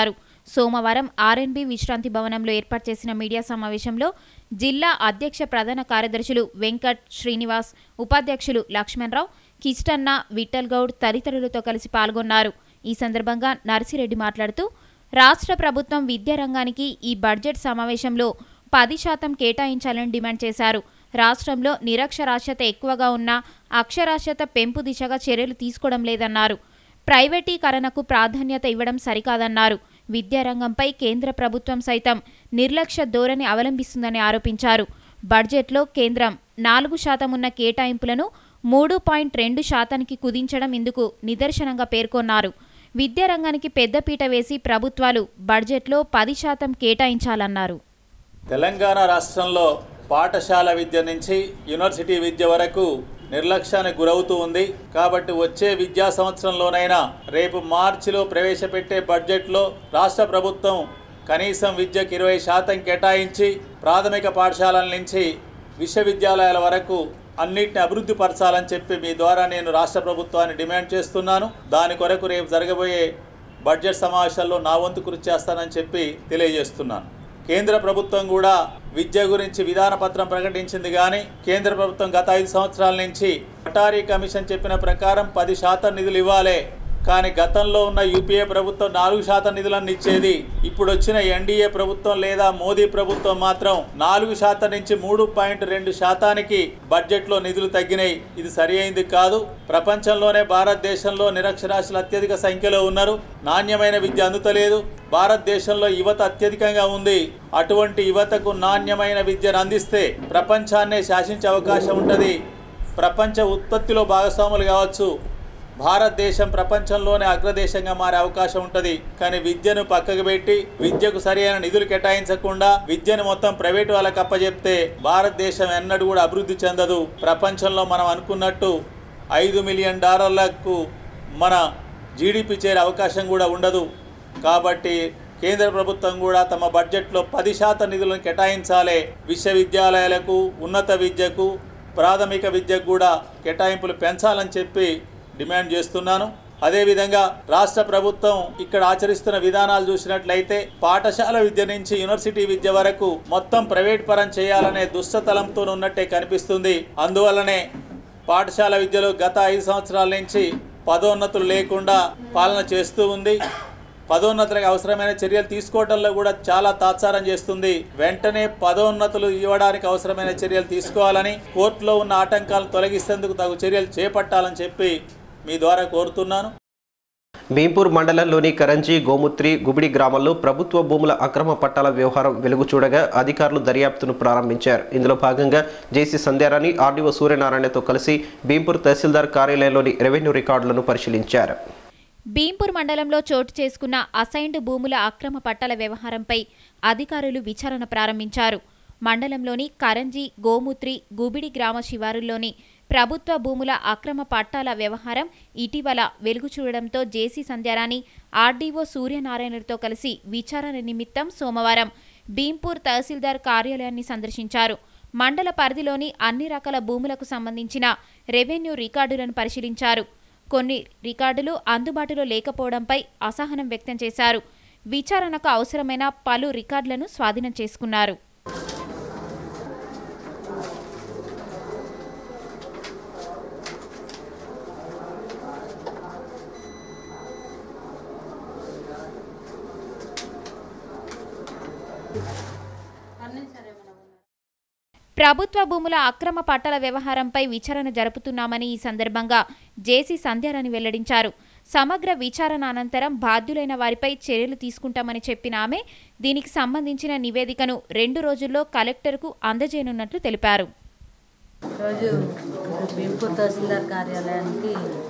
C: సోమవారం ఆర్ఎన్బి విశ్రాంతి భవనంలో ఏర్పాటు చేసిన మీడియా సమావేశంలో జిల్లా అధ్యక్ష ప్రధాన కార్యదర్శులు వెంకట్ శ్రీనివాస్ ఉపాధ్యక్షులు లక్ష్మణరావు కిష్టన్న విఠల్ గౌడ్ తదితరులతో కలిసి పాల్గొన్నారు ఈ సందర్భంగా నర్సిరెడ్డి మాట్లాడుతూ రాష్ట్ర ప్రభుత్వం విద్యారంగానికి ఈ బడ్జెట్ సమావేశంలో పది శాతం కేటాయించాలని డిమాండ్ చేశారు రాష్ట్రంలో నిరక్షరాస్యత ఎక్కువగా ఉన్న అక్షరాస్యత పెంపు దిశగా చర్యలు తీసుకోవడం లేదన్నారు ప్రైవేటీకరణకు ప్రాధాన్యత ఇవ్వడం సరికాదన్నారు విద్యారంగంపై కేంద్ర ప్రభుత్వం సైతం నిర్లక్ష్య ధోరణి అవలంబిస్తుందని ఆరోపించారు బడ్జెట్లో కేంద్రం నాలుగు శాతం ఉన్న కేటాయింపులను మూడు పాయింట్ రెండు శాతానికి కుదించడం ఇందుకు నిదర్శనంగా పేర్కొన్నారు విద్యారంగానికి పెద్దపీట వేసి ప్రభుత్వాలు బడ్జెట్లో పది శాతం కేటాయించాలన్నారు
M: తెలంగాణ రాష్ట్రంలో పాఠశాల విద్య నుంచి యూనివర్సిటీ విద్య వరకు నిర్లక్ష్యానికి గురవుతూ ఉంది కాబట్టి వచ్చే విద్యా సంవత్సరంలోనైనా రేపు మార్చిలో ప్రవేశపెట్టే బడ్జెట్లో రాష్ట్ర ప్రభుత్వం కనీసం విద్యకు ఇరవై శాతం కేటాయించి ప్రాథమిక పాఠశాలల నుంచి విశ్వవిద్యాలయాల వరకు అన్నిటిని అభివృద్ధి పరచాలని చెప్పి మీ ద్వారా నేను రాష్ట్ర ప్రభుత్వాన్ని డిమాండ్ చేస్తున్నాను దాని కొరకు రేపు జరగబోయే బడ్జెట్ సమావేశాల్లో నా వంతు కృషి చేస్తానని చెప్పి తెలియజేస్తున్నాను కేంద్ర ప్రభుత్వం కూడా విద్య గురించి విధాన పత్రం ప్రకటించింది కానీ కేంద్ర ప్రభుత్వం గత ఐదు సంవత్సరాల నుంచి అటారీ కమిషన్ చెప్పిన ప్రకారం పది శాతం నిధులు ఇవ్వాలి కానీ గతంలో ఉన్న యూపీఏ ప్రభుత్వం నాలుగు శాతం నిధులను ఇచ్చేది ఇప్పుడు వచ్చిన ఎన్డీఏ ప్రభుత్వం లేదా మోదీ ప్రభుత్వం మాత్రం నాలుగు శాతం నుంచి మూడు పాయింట్ రెండు శాతానికి బడ్జెట్లో నిధులు తగ్గినాయి ఇది సరి అయింది కాదు ప్రపంచంలోనే భారతదేశంలో నిరక్షరాస్యులు అత్యధిక సంఖ్యలో ఉన్నారు నాణ్యమైన విద్య అందుతలేదు భారతదేశంలో యువత అత్యధికంగా ఉంది అటువంటి యువతకు నాణ్యమైన విద్యను అందిస్తే ప్రపంచాన్నే శాసించే అవకాశం ఉంటుంది ప్రపంచ ఉత్పత్తిలో భాగస్వాములు కావచ్చు భారతదేశం ప్రపంచంలోనే అగ్రదేశంగా మారే అవకాశం ఉంటుంది కానీ విద్యను పక్కకు పెట్టి విద్యకు సరైన నిధులు కేటాయించకుండా విద్యను మొత్తం ప్రైవేట్ వాళ్ళకి అప్పచెప్తే భారతదేశం ఎన్నడూ కూడా అభివృద్ధి చెందదు ప్రపంచంలో మనం అనుకున్నట్టు ఐదు మిలియన్ డాలర్లకు మన జీడిపి చేరే అవకాశం కూడా ఉండదు కాబట్టి కేంద్ర ప్రభుత్వం కూడా తమ బడ్జెట్లో పది శాతం నిధులను కేటాయించాలి విశ్వవిద్యాలయాలకు ఉన్నత విద్యకు ప్రాథమిక విద్యకు కూడా కేటాయింపులు పెంచాలని చెప్పి డిమాండ్ చేస్తున్నాను అదేవిధంగా రాష్ట్ర ప్రభుత్వం ఇక్కడ ఆచరిస్తున్న విధానాలు చూసినట్లయితే పాఠశాల విద్య నుంచి యూనివర్సిటీ విద్య వరకు మొత్తం ప్రైవేట్ పరం చేయాలనే దుష్టతలంతో ఉన్నట్టే కనిపిస్తుంది అందువల్లనే పాఠశాల విద్యలో గత ఐదు సంవత్సరాల నుంచి పదోన్నతులు లేకుండా పాలన చేస్తూ ఉంది పదోన్నతులకు అవసరమైన చర్యలు తీసుకోవడంలో కూడా చాలా తాత్సారం చేస్తుంది వెంటనే పదోన్నతులు ఇవ్వడానికి అవసరమైన చర్యలు తీసుకోవాలని కోర్టులో ఉన్న ఆటంకాలను తొలగిస్తేందుకు తగు చర్యలు చేపట్టాలని చెప్పి మీ ద్వారా కోరుతున్నాను
A: భీంపూర్ మండలంలోని కరంజీ గోముత్రి గుబిడి గ్రామాల్లో ప్రభుత్వ భూముల అక్రమ పట్టాల వ్యవహారం వెలుగు చూడగా అధికారులు దర్యాప్తును ప్రారంభించారు ఇందులో భాగంగా జేసీ సంధ్యారాణి ఆర్డీఓ సూర్యనారాయణతో కలిసి భీంపూర్ తహసీల్దార్ కార్యాలయంలోని రెవెన్యూ రికార్డులను పరిశీలించారు
C: భీంపూర్ మండలంలో చోటు చేసుకున్న అసైన్డ్ భూముల అక్రమ పట్టాల వ్యవహారంపై అధికారులు విచారణ ప్రారంభించారు మండలంలోని కరంజీ గోముత్రి గుబిడి గ్రామ శివారుల్లోని ప్రభుత్వ భూముల అక్రమ పట్టాల వ్యవహారం ఇటీవల వెలుగు చూడడంతో జేసీ సంధ్యారాణి ఆర్డీఓ సూర్యనారాయణతో కలిసి విచారణ నిమిత్తం సోమవారం భీంపూర్ తహసీల్దార్ కార్యాలయాన్ని సందర్శించారు మండల పరిధిలోని అన్ని రకాల భూములకు సంబంధించిన రెవెన్యూ రికార్డులను పరిశీలించారు కొన్ని రికార్డులు అందుబాటులో లేకపోవడంపై అసహనం వ్యక్తం చేశారు విచారణకు అవసరమైన పలు రికార్డులను స్వాధీనం చేసుకున్నారు ప్రభుత్వ భూముల అక్రమ పట్టాల వ్యవహారంపై విచారణ జరుపుతున్నామని ఈ సందర్భంగా జేసీ సంధ్యారాణి వెల్లడించారు సమగ్ర విచారణ అనంతరం బాధ్యులైన వారిపై చర్యలు తీసుకుంటామని చెప్పిన ఆమె దీనికి సంబంధించిన నివేదికను రెండు రోజుల్లో కలెక్టర్కు అందజేయనున్నట్లు తెలిపారు
N: రోజు భీంపూర్ తహసీల్దార్ కార్యాలయానికి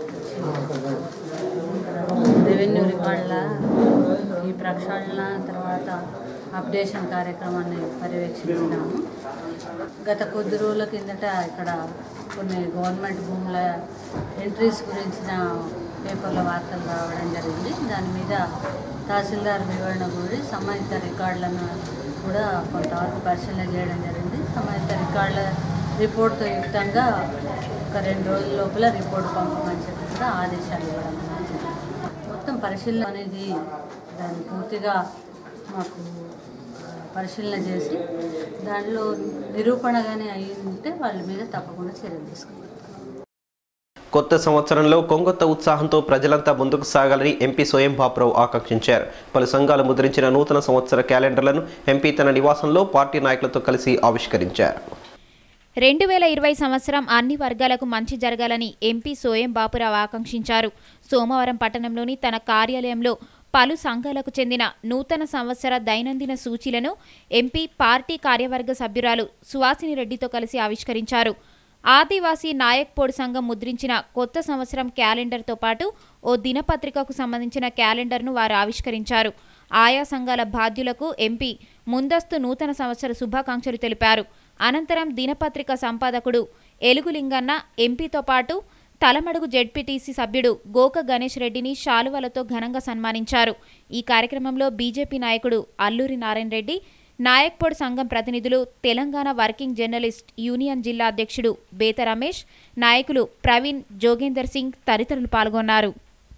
N: రెవెన్యూ రికార్డుల ఈ ప్రక్షాళన తర్వాత అప్డేషన్ కార్యక్రమాన్ని పర్యవేక్షించినాము గత కొద్ది రోజుల కిందట ఇక్కడ కొన్ని గవర్నమెంట్ భూముల ఎంట్రీస్ గురించిన పేపర్ల వార్తలు రావడం జరిగింది దాని మీద తహసీల్దార్ వివరణ గురి సంబంధిత రికార్డులను కూడా కొంతవరకు పరిశీలన చేయడం జరిగింది సంబంధిత రికార్డుల రిపోర్ట్తో యుక్తంగా ఒక రెండు రోజుల లోపల రిపోర్ట్ పంపమని చెప్పి కూడా ఆదేశాలు ఇవ్వడం జరిగింది మొత్తం పరిశీలన అనేది దాన్ని పూర్తిగా మాకు ఆ, పరిశీలన చేసి దానిలో నిరూపణగానే అయి ఉంటే వాళ్ళ మీద తప్పకుండా చర్యలు తీసుకుంటాం
A: కొత్త సంవత్సరంలో కొంగొత్త ఉత్సాహంతో ప్రజలంతా ముందుకు సాగాలని ఎంపీ స్వయం బాపురావు ఆకాంక్షించారు పలు సంఘాలు ముద్రించిన నూతన సంవత్సర క్యాలెండర్లను ఎంపీ తన నివాసంలో పార్టీ నాయకులతో కలిసి ఆవిష్కరించారు
C: రెండు వేల ఇరవై సంవత్సరం అన్ని వర్గాలకు మంచి జరగాలని ఎంపీ సోయం బాపురావు ఆకాంక్షించారు సోమవారం పట్టణంలోని తన కార్యాలయంలో పలు సంఘాలకు చెందిన నూతన సంవత్సర దైనందిన సూచీలను ఎంపీ పార్టీ కార్యవర్గ సభ్యురాలు సువాసిని రెడ్డితో కలిసి ఆవిష్కరించారు ఆదివాసీ నాయక్ పోడ్ సంఘం ముద్రించిన కొత్త సంవత్సరం క్యాలెండర్తో పాటు ఓ దినపత్రికకు సంబంధించిన క్యాలెండర్ను వారు ఆవిష్కరించారు ఆయా సంఘాల బాధ్యులకు ఎంపీ ముందస్తు నూతన సంవత్సర శుభాకాంక్షలు తెలిపారు అనంతరం దినపత్రిక సంపాదకుడు ఎలుగులింగన్న ఎంపీతో పాటు తలమడుగు జెడ్పీటీసీ సభ్యుడు గోక గణేష్ రెడ్డిని శాలువలతో ఘనంగా సన్మానించారు ఈ కార్యక్రమంలో బీజేపీ నాయకుడు అల్లూరి నారాయణ రెడ్డి నాయక్పొడ్ సంఘం ప్రతినిధులు తెలంగాణ వర్కింగ్ జర్నలిస్ట్ యూనియన్ జిల్లా అధ్యక్షుడు బేత రమేష్ నాయకులు ప్రవీణ్ జోగేందర్ సింగ్ తదితరులు పాల్గొన్నారు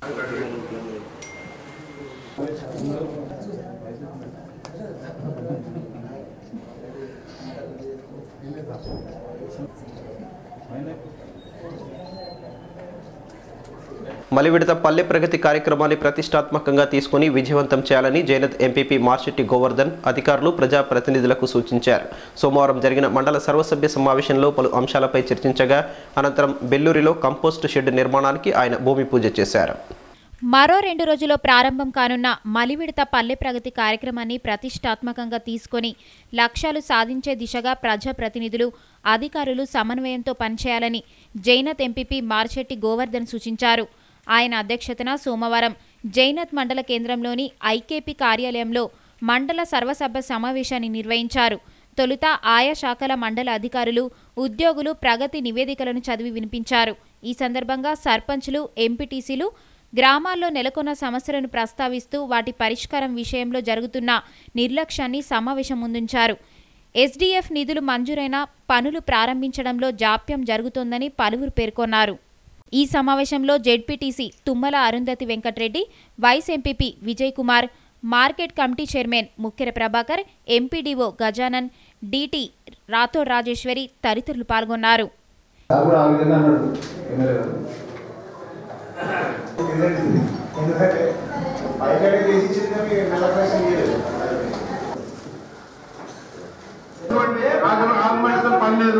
A: మలివిడత పల్లె ప్రగతి కార్యక్రమాన్ని ప్రతిష్టాత్మకంగా తీసుకుని విజయవంతం చేయాలని జైనత్ ఎంపీపీ మార్చెట్టి గోవర్ధన్ అధికారులు ప్రజాప్రతినిధులకు సూచించారు సోమవారం జరిగిన మండల సర్వసభ్య సమావేశంలో పలు అంశాలపై చర్చించగా అనంతరం బెల్లూరిలో కంపోస్ట్ షెడ్ నిర్మాణానికి ఆయన భూమి పూజ చేశారు
C: మరో రెండు రోజుల్లో ప్రారంభం కానున్న మలివిడత పల్లె ప్రగతి కార్యక్రమాన్ని ప్రతిష్టాత్మకంగా తీసుకొని లక్ష్యాలు సాధించే దిశగా ప్రజాప్రతినిధులు అధికారులు సమన్వయంతో పనిచేయాలని జైనత్ ఎంపీపీ మార్చెట్టి గోవర్ధన్ సూచించారు ఆయన అధ్యక్షతన సోమవారం జైనత్ మండల కేంద్రంలోని ఐకేపీ కార్యాలయంలో మండల సర్వసభ్య సమావేశాన్ని నిర్వహించారు తొలుత ఆయా శాఖల మండల అధికారులు ఉద్యోగులు ప్రగతి నివేదికలను చదివి వినిపించారు ఈ సందర్భంగా సర్పంచ్లు ఎంపీటీసీలు గ్రామాల్లో నెలకొన్న సమస్యలను ప్రస్తావిస్తూ వాటి పరిష్కారం విషయంలో జరుగుతున్న నిర్లక్ష్యాన్ని సమావేశం ముందుంచారు ఎస్డీఎఫ్ నిధులు మంజూరైన పనులు ప్రారంభించడంలో జాప్యం జరుగుతోందని పలువురు పేర్కొన్నారు ఈ సమావేశంలో ZPTC Tummala Arundhati Venkatreddy vice MPP Vijay Kumar market committee chairman Mukkera Prabhakar MPDO Gajanan DT Rathod Rajeshwari తదితరులు పాల్గొన్నారు
O: కూడా ఆ విధంగా అన్నాడు ఎమ్మెల్యే గారు ఎందుకంటే బయట చేసి ఇచ్చింది మీకు నెల పైసలు ఇవ్వలేదు పని లేదు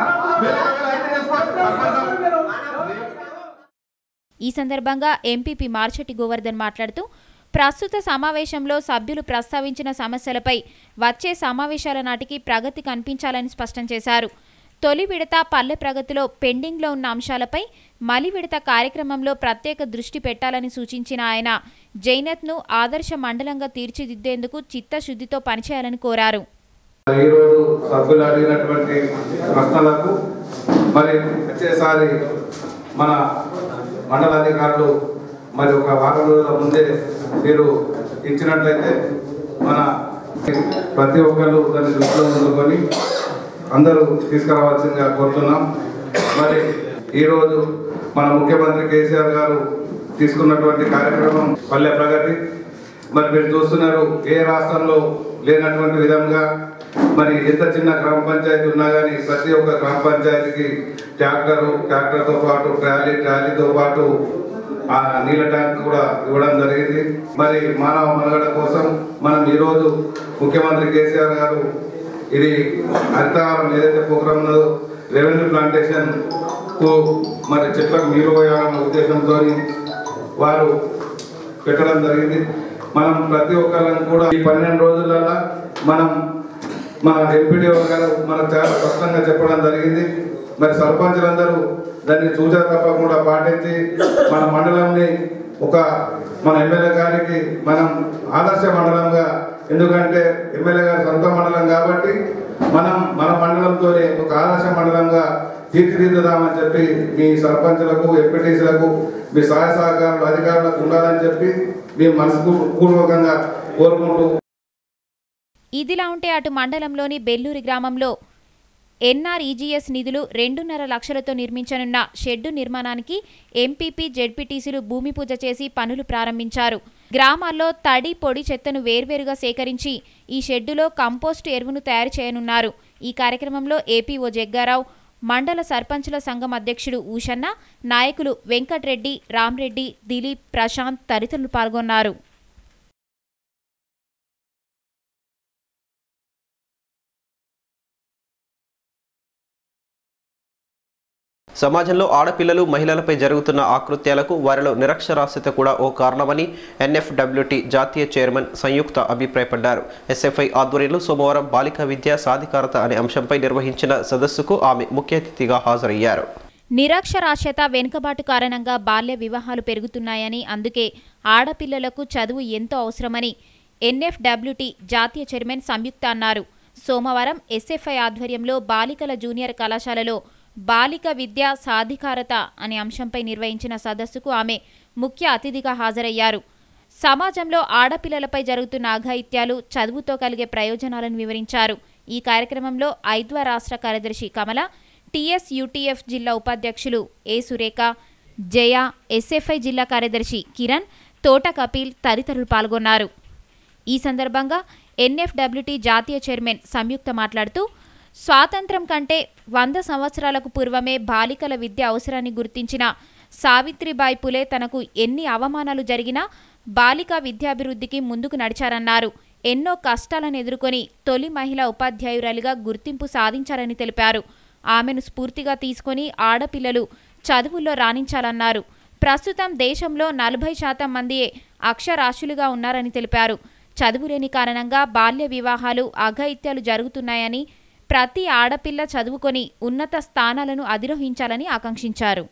C: ఈ సందర్భంగా ఎంపీపీ మార్చెట్టి గోవర్ధన్ మాట్లాడుతూ ప్రస్తుత సమావేశంలో సభ్యులు ప్రస్తావించిన సమస్యలపై వచ్చే సమావేశాల నాటికి ప్రగతి కనిపించాలని స్పష్టం చేశారు తొలి విడత పల్లె ప్రగతిలో పెండింగ్లో ఉన్న అంశాలపై మలి విడత కార్యక్రమంలో ప్రత్యేక దృష్టి పెట్టాలని సూచించిన ఆయన జైనత్ను ఆదర్శ మండలంగా తీర్చిదిద్దేందుకు చిత్తశుద్ధితో పనిచేయాలని కోరారు
O: ఈరోజు సభ్యులు అడిగినటువంటి ప్రశ్నలకు మరి వచ్చేసారి మన మండల అధికారులు మరి ఒక వారం రోజుల ముందే మీరు ఇచ్చినట్లయితే మన ప్రతి ఒక్కరు దాన్ని దృష్టిలో ఉంచుకొని అందరూ తీసుకురావాల్సిందిగా కోరుతున్నాం మరి ఈరోజు మన ముఖ్యమంత్రి కేసీఆర్ గారు తీసుకున్నటువంటి కార్యక్రమం పల్లె ప్రగతి మరి మీరు చూస్తున్నారు ఏ రాష్ట్రంలో లేనటువంటి విధంగా మరి ఎంత చిన్న గ్రామ పంచాయతీ ఉన్నా కానీ ప్రతి ఒక్క గ్రామ పంచాయతీకి ట్రాక్టరు ట్రాక్టర్తో పాటు ట్రాలీ ట్రాలీతో పాటు ఆ నీళ్ళ ట్యాంక్ కూడా ఇవ్వడం జరిగింది మరి మానవ మనుగడ కోసం మనం ఈరోజు ముఖ్యమంత్రి కేసీఆర్ గారు ఇది హరితహారం ఏదైతే ప్రోగ్రామ్ ఉన్నదో రెవెన్యూ ప్లాంటేషన్ కు మరి చెట్లకు నీరు పోయాలన్న ఉద్దేశంతో వారు పెట్టడం జరిగింది మనం ప్రతి ఒక్కళ్ళని కూడా ఈ పన్నెండు రోజులలో మనం మన ఎంపీడీఓ గారు మనకు చాలా స్పష్టంగా చెప్పడం జరిగింది మరి సర్పంచులందరూ దాన్ని చూచా తప్పకుండా పాటించి మన మండలంని ఒక మన ఎమ్మెల్యే గారికి మనం ఆదర్శ మండలంగా ఎందుకంటే ఎమ్మెల్యే గారి సొంత మండలం కాబట్టి మనం మన మండలంతో ఒక ఆదర్శ మండలంగా తీర్చిదిద్దుదామని చెప్పి మీ సర్పంచులకు ఎంపీటీసీలకు మీ సహాయ సహకారులు అధికారులకు ఉండాలని చెప్పి మేము మనసు పూర్వకంగా కోరుకుంటూ
C: ఇదిలా ఉంటే అటు మండలంలోని బెల్లూరి గ్రామంలో ఎన్ఆర్ఈజీఎస్ నిధులు రెండున్నర లక్షలతో నిర్మించనున్న షెడ్డు నిర్మాణానికి ఎంపీపీ జెడ్పీటీసీలు భూమి పూజ చేసి పనులు ప్రారంభించారు గ్రామాల్లో తడి పొడి చెత్తను వేర్వేరుగా సేకరించి ఈ షెడ్డులో కంపోస్టు ఎరువును తయారు చేయనున్నారు ఈ కార్యక్రమంలో ఏపీఓ జగ్గారావు మండల సర్పంచుల సంఘం అధ్యక్షుడు ఊషన్న నాయకులు వెంకట్రెడ్డి రామ్రెడ్డి దిలీప్ ప్రశాంత్ తదితరులు పాల్గొన్నారు
A: సమాజంలో ఆడపిల్లలు మహిళలపై జరుగుతున్న ఆకృత్యాలకు వారిలో నిరక్షరాస్యత కూడా ఓ కారణమని ఎన్ఎఫ్డబ్ల్యూటీ జాతీయ చైర్మన్ సంయుక్త అభిప్రాయపడ్డారు ఎస్ఎఫ్ఐ ఆధ్వర్యంలో సోమవారం బాలికా విద్యా సాధికారత అనే అంశంపై నిర్వహించిన సదస్సుకు ఆమె ముఖ్య అతిథిగా హాజరయ్యారు
C: నిరక్షరాస్యత వెనుకబాటు కారణంగా బాల్య వివాహాలు పెరుగుతున్నాయని అందుకే ఆడపిల్లలకు చదువు ఎంతో అవసరమని ఎన్ఎఫ్డబ్ల్యూటీ జాతీయ చైర్మన్ సంయుక్త అన్నారు సోమవారం ఎస్ఎఫ్ఐ ఆధ్వర్యంలో బాలికల జూనియర్ కళాశాలలో బాలిక విద్యా సాధికారత అనే అంశంపై నిర్వహించిన సదస్సుకు ఆమె ముఖ్య అతిథిగా హాజరయ్యారు సమాజంలో ఆడపిల్లలపై జరుగుతున్న అఘాయిత్యాలు చదువుతో కలిగే ప్రయోజనాలను వివరించారు ఈ కార్యక్రమంలో ఐద్వా రాష్ట్ర కార్యదర్శి కమల టీఎస్ యూటీఎఫ్ జిల్లా ఉపాధ్యక్షులు ఏ సురేఖ జయ ఎస్ఎఫ్ఐ జిల్లా కార్యదర్శి కిరణ్ తోట కపిల్ తదితరులు పాల్గొన్నారు ఈ సందర్భంగా ఎన్ఎఫ్డబ్ల్యూటీ జాతీయ చైర్మన్ సంయుక్త మాట్లాడుతూ స్వాతంత్రం కంటే వంద సంవత్సరాలకు పూర్వమే బాలికల విద్య అవసరాన్ని గుర్తించిన సావిత్రిబాయి పులే తనకు ఎన్ని అవమానాలు జరిగినా బాలికా విద్యాభివృద్ధికి ముందుకు నడిచారన్నారు ఎన్నో కష్టాలను ఎదుర్కొని తొలి మహిళా ఉపాధ్యాయురాలిగా గుర్తింపు సాధించారని తెలిపారు ఆమెను స్ఫూర్తిగా తీసుకొని ఆడపిల్లలు చదువుల్లో రాణించాలన్నారు ప్రస్తుతం దేశంలో నలభై శాతం మందియే అక్షరాస్యులుగా ఉన్నారని తెలిపారు చదువులేని కారణంగా బాల్య వివాహాలు అఘాయిత్యాలు జరుగుతున్నాయని ప్రతి ఆడపిల్ల చదువుకొని ఉన్నత స్థానాలను అధిరోహించాలని ఆకాంక్షించారు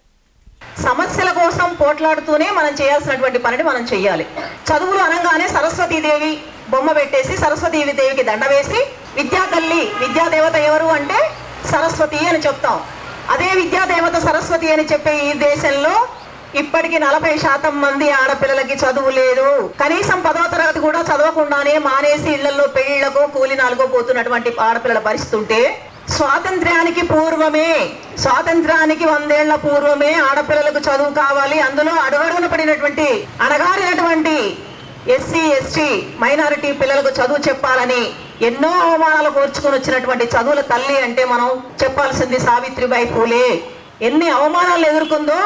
P: సమస్యల కోసం పోట్లాడుతూనే మనం చేయాల్సినటువంటి పనిని మనం చెయ్యాలి చదువులు అనగానే సరస్వతీదేవి బొమ్మ పెట్టేసి సరస్వతీదేవికి దండ వేసి విద్యా తల్లి విద్యాదేవత ఎవరు అంటే సరస్వతి అని చెప్తాం అదే విద్యాదేవత సరస్వతి అని చెప్పే ఈ దేశంలో ఇప్పటికి నలభై శాతం మంది ఆడపిల్లలకి చదువు లేదు కనీసం పదవ తరగతి కూడా చదవకుండానే మానేసి ఇళ్లలో పెళ్లిళ్లకో కూలినాలుగో పోతున్నటువంటి ఆడపిల్లల పరిస్థితి ఉంటే స్వాతంత్ర్యానికి పూర్వమే స్వాతంత్ర్యానికి వందేళ్ల పూర్వమే ఆడపిల్లలకు చదువు కావాలి అందులో అడుగడుగున పడినటువంటి అణగారినటువంటి ఎస్సీ ఎస్టీ మైనారిటీ పిల్లలకు చదువు చెప్పాలని ఎన్నో అవమానాలు కోర్చుకొని వచ్చినటువంటి చదువుల తల్లి అంటే మనం చెప్పాల్సింది సావిత్రిబాయి పూలే ఎన్ని అవమానాలు ఎదుర్కొందో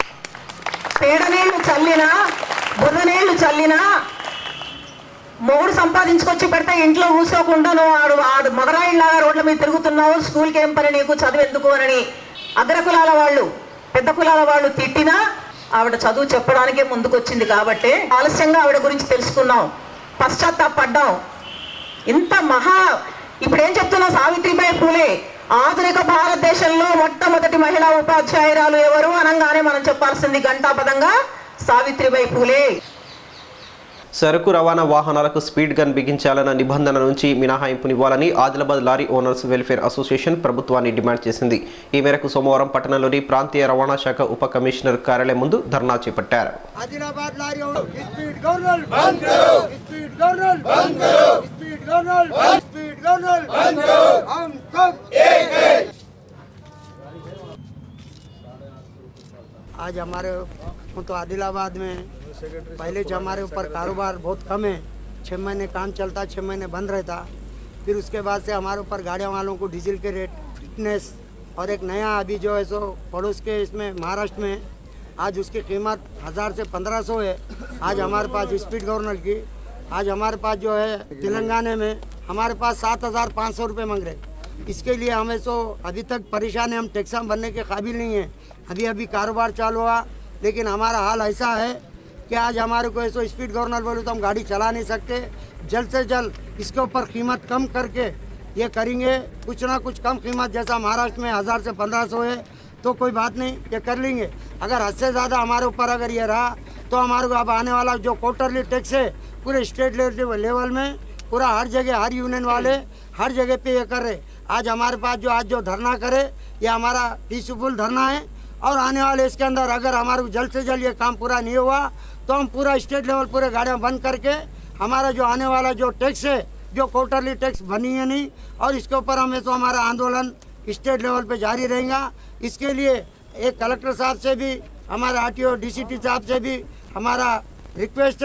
P: పేడనీళ్లు చల్లినా బురదనీళ్లు చల్లినా మొగుడు సంపాదించుకొచ్చి పెడితే ఇంట్లో కూర్చోకుండా నువ్వు ఆడు ఆడు మగరాయిలాగా రోడ్ల మీద తిరుగుతున్నావు స్కూల్కి ఏం పని నీకు చదువు ఎందుకు అని అగ్ర కులాల వాళ్ళు పెద్ద కులాల వాళ్ళు తిట్టినా ఆవిడ చదువు చెప్పడానికే ముందుకొచ్చింది కాబట్టి ఆలస్యంగా ఆవిడ గురించి తెలుసుకున్నాం పశ్చాత్తాపడ్డాం ఇంత మహా ఇప్పుడు ఏం చెప్తున్నా సావిత్రిబాయి పూలే ఆధునిక భారతదేశంలో మొట్టమొదటి మహిళా ఉపాధ్యాయురాలు ఎవరు అనగానే మనం చెప్పాల్సింది గంటాపదంగా సావిత్రిబాయి పూలే
A: సరుకు రవాణా వాహనాలకు స్పీడ్ గన్ బిగించాలన్న నిబంధన నుంచి మినహాయింపునివ్వాలని Adilabad lorry owners welfare association ప్రభుత్వాన్ని డిమాండ్ చేసింది ఈ మేరకు సోమవారం పట్టణంలోని ప్రాంతీయ రవాణా శాఖ ఉప కమిషనర్ కార్యాలయం ముందు ధర్నా చేపట్టారు
Q: आदिलाबाद लारियों स्पीड गवर्नर बंद करो स्पीड गवर्नर बंद करो स्पीड गवर्नर स्पीड गवर्नर बंद करो हम सब एक है आज हमारे तो आदिलाबाद में पहले जो हमारे ऊपर कारोबार बहुत कम है छः महीने काम चलता छः महीने बंद रहता फिर उसके बाद से हमारे ऊपर गाड़ियों वालों को डीजल के रेट फिटनेस और एक नया अभी जो है सो पड़ोस के इसमें महाराष्ट्र में आज उसकी कीमत हज़ार से पंद्रह सौ है आज हमारे पास स्पीड गवर्नर की आज हमारे पास जो है तेलंगाना में हमारे पास सात हज़ार पाँच सौ रुपये मांग रहे इसके लिए हमें तो अभी तक परेशान है हम टैक्सा बनने के काबिल नहीं हैं अभी अभी कारोबार चालू हुआ लेकिन हमारा हाल ऐसा है कि आज हमारे को ऐसा स्पीड गवर्नर बोले तो हम गाड़ी चला नहीं सकते जल्द से जल्द इसके ऊपर कीमत कम करके ये करेंगे कुछ ना कुछ कम कीमत जैसा महाराष्ट्र में हज़ार से पंद्रह सौ है तो कोई बात नहीं ये कर लेंगे अगर हद से ज़्यादा हमारे ऊपर अगर ये रहा तो हमारे को अब आने वाला जो क्वार्टरली टैक्स है पूरे स्टेट लेवल में पूरा हर जगह हर यूनियन वाले हर जगह पे ये कर रहे आज हमारे पास जो आज जो धरना करे ये हमारा पीसफुल धरना है और आने वाले इसके अंदर अगर हमारे को जल्द से जल्द ये काम पूरा नहीं हुआ तो हम पूरा स्टेट लेवल पूरे गाड़ियाँ बंद करके हमारा जो आने वाला जो टैक्स है जो क्वार्टरली टैक्स बनी है नहीं और इसके ऊपर हमें तो हमारा आंदोलन स्टेट लेवल पे जारी रहेगा इसके लिए एक कलेक्टर साहब से भी हमारा आर टी साहब से भी हमारा रिक्वेस्ट है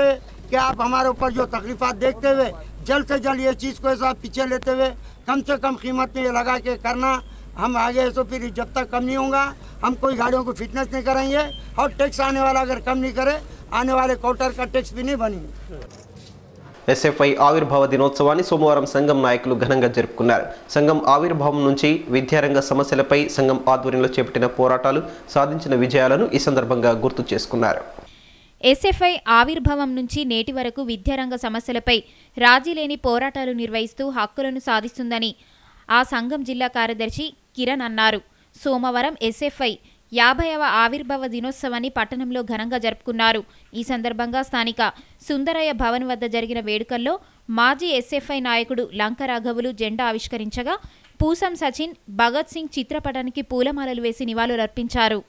Q: कि आप हमारे ऊपर जो तकलीफात देखते हुए जल्द से जल्द ये चीज़ को ऐसा पीछे लेते हुए कम से कम कीमत में ये लगा के करना हम आगे तो फिर जब तक कम नहीं होगा हम कोई गाड़ियों को फिटनेस नहीं करेंगे और टैक्स आने वाला अगर कम नहीं करे आने वाले क्वार्टर का टैक्स भी नहीं बनेंगे
A: ఎస్ఎఫ్ఐ ఆవిర్భావ దినోత్సవాన్ని సోమవారం సంఘం నాయకులు ఘనంగా జరుపుకున్నారు సంఘం ఆవిర్భావం నుంచి విద్యారంగ సమస్యలపై సంఘం ఆధ్వర్యంలో చేపట్టిన పోరాటాలు సాధించిన విజయాలను ఈ సందర్భంగా గుర్తు చేసుకున్నారు
C: ఎస్ఎఫ్ఐ ఆవిర్భావం నుంచి నేటి వరకు విద్యారంగ సమస్యలపై రాజీ లేని పోరాటాలు నిర్వహిస్తూ హక్కులను సాధిస్తుందని ఆ సంఘం జిల్లా కార్యదర్శి కిరణ్ అన్నారు సోమవారం ఎస్ఎఫ్ఐ యాభైవ ఆవిర్భావ దినోత్సవాన్ని పట్టణంలో ఘనంగా జరుపుకున్నారు ఈ సందర్భంగా స్థానిక సుందరయ్య భవన్ వద్ద జరిగిన వేడుకల్లో మాజీ ఎస్ఎఫ్ఐ నాయకుడు లంక రాఘవులు జెండా ఆవిష్కరించగా పూసం సచిన్ భగత్ సింగ్ చిత్రపటానికి పూలమాలలు వేసి నివాళులర్పించారు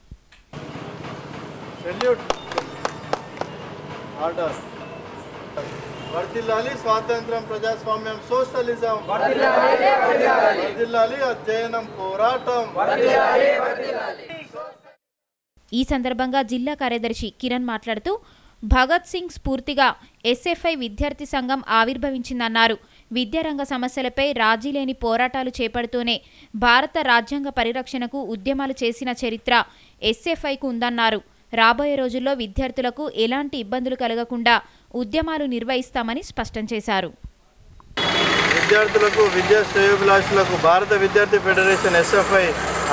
R: ఆర్డర్ వర్దిల్లాలి స్వాతంత్రం ప్రజాస్వామ్యం సోషలిజం వర్దిల్లాలి అధ్యయనం పోరాటం
C: ఈ సందర్భంగా జిల్లా కార్యదర్శి కిరణ్ మాట్లాడుతూ భగత్ సింగ్ స్ఫూర్తిగా ఎస్ఎఫ్ఐ విద్యార్థి సంఘం ఆవిర్భవించిందన్నారు విద్యారంగ సమస్యలపై రాజీ లేని పోరాటాలు చేపడుతూనే భారత రాజ్యాంగ పరిరక్షణకు ఉద్యమాలు చేసిన చరిత్ర ఎస్ఎఫ్ఐకు ఉందన్నారు రాబోయే రోజుల్లో విద్యార్థులకు ఎలాంటి ఇబ్బందులు కలగకుండా ఉద్యమాలు నిర్వహిస్తామని స్పష్టం చేశారు
R: విద్యార్థులకు విద్యా శ్రేయోభిలాషులకు భారత విద్యార్థి ఫెడరేషన్ ఎస్ఎఫ్ఐ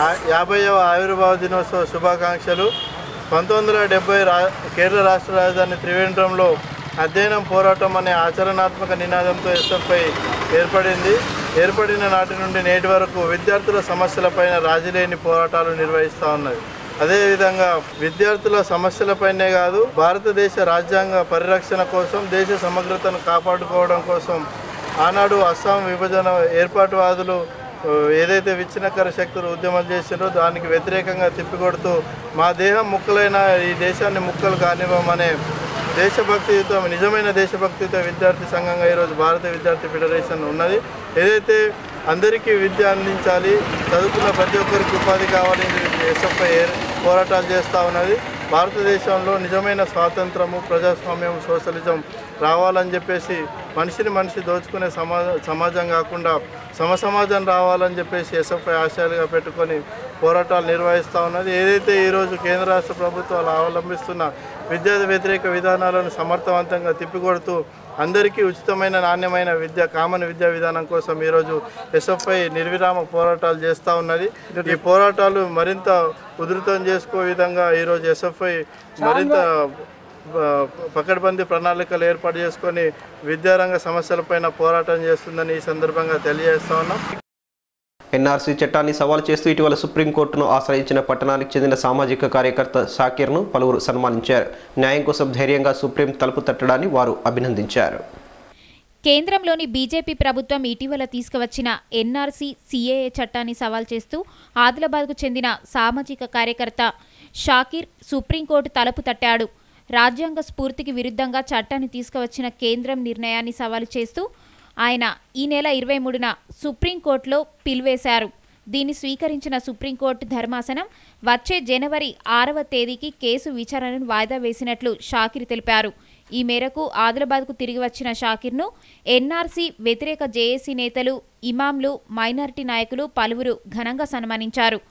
R: యాభైవ ఆవిర్భావ దినోత్సవ శుభాకాంక్షలు పంతొమ్మిది వందల డెబ్బై రా కేరళ రాష్ట్ర రాజధాని త్రివేంద్రంలో అధ్యయనం పోరాటం అనే ఆచరణాత్మక నినాదంతో ఎస్ఎఫ్ఐ ఏర్పడింది ఏర్పడిన నాటి నుండి నేటి వరకు విద్యార్థుల సమస్యలపైన రాజీలేని పోరాటాలు నిర్వహిస్తూ ఉన్నది అదేవిధంగా విద్యార్థుల సమస్యలపైనే కాదు భారతదేశ రాజ్యాంగ పరిరక్షణ కోసం దేశ సమగ్రతను కాపాడుకోవడం కోసం ఆనాడు అస్సాం విభజన ఏర్పాటువాదులు ఆ, ఏదైతే విచ్ఛిన్నకర శక్తులు ఉద్యమం చేసిండ్రో దానికి వ్యతిరేకంగా తిప్పికొడుతూ మా దేహం ముక్కలైన ఈ దేశాన్ని ముక్కలు కానివ్వమనే దేశభక్తియుత నిజమైన దేశభక్తియుత విద్యార్థి సంఘంగా ఈరోజు భారత విద్యార్థి ఫెడరేషన్ ఉన్నది ఏదైతే అందరికీ విద్య అందించాలి చదువుకున్న ప్రతి ఒక్కరికి ఉపాధి కావాలని ఎస్ఎఫ్ఐ పోరాటాలు చేస్తూ ఉన్నది భారతదేశంలో నిజమైన స్వాతంత్రము ప్రజాస్వామ్యం సోషలిజం రావాలని చెప్పేసి మనిషిని మనిషి దోచుకునే సమాజ సమాజం కాకుండా సమ సమాజం రావాలని చెప్పేసి ఎస్ఎఫ్ఐ ఆశయాలుగా పెట్టుకొని పోరాటాలు నిర్వహిస్తూ ఉన్నది ఏదైతే ఈరోజు కేంద్ర రాష్ట్ర ప్రభుత్వాలు అవలంబిస్తున్న విద్యా వ్యతిరేక విధానాలను సమర్థవంతంగా తిప్పికొడుతూ అందరికీ ఉచితమైన నాణ్యమైన విద్య కామన్ విద్యా విధానం కోసం ఈరోజు ఎస్ఎఫ్ఐ నిర్విరామ పోరాటాలు చేస్తూ ఉన్నది ఈ పోరాటాలు మరింత ఉధృతం చేసుకో విధంగా ఈరోజు ఎస్ఎఫ్ఐ మరింత ఆ, పకడ్బందీ ప్రణాళికలు ఏర్పాటు చేసుకొని విద్యారంగ సమస్యలపైన పోరాటం చేస్తుందని ఈ సందర్భంగా తెలియజేస్తా ఉన్నాం
A: ఎన్ఆర్సీ చట్టాన్ని సవాల్ చేస్తూ ఇటీవల సుప్రీంకోర్టును ఆశ్రయించిన పట్టణానికి చెందిన సామాజిక కార్యకర్త షాకీర్ను పలువురు సన్మానించారు న్యాయం కోసం ధైర్యంగా సుప్రీం తలుపు తట్టడాన్ని వారు అభినందించారు
C: కేంద్రంలోని బీజేపీ ప్రభుత్వం ఇటీవల తీసుకువచ్చిన ఎన్ఆర్సీ సీఏఏ చట్టాన్ని సవాల్ చేస్తూ ఆదిలాబాద్కు చెందిన సామాజిక కార్యకర్త షాకీర్ సుప్రీంకోర్టు తలుపు తట్టాడు రాజ్యాంగ స్ఫూర్తికి విరుద్ధంగా చట్టాన్ని తీసుకువచ్చిన కేంద్రం నిర్ణయాన్ని సవాలు చేస్తూ ఆయన ఈ నెల ఇరవై మూడున సుప్రీంకోర్టులో పిలువేశారు దీన్ని స్వీకరించిన సుప్రీంకోర్టు ధర్మాసనం వచ్చే జనవరి ఆరవ తేదీకి కేసు విచారణను వాయిదా వేసినట్లు షాకిర్ తెలిపారు ఈ మేరకు ఆదిలాబాద్కు తిరిగి వచ్చిన షాకిర్ను ఎన్ఆర్సీ వ్యతిరేక జేఏసీ నేతలు ఇమాంలు మైనారిటీ నాయకులు పలువురు ఘనంగా సన్మానించారు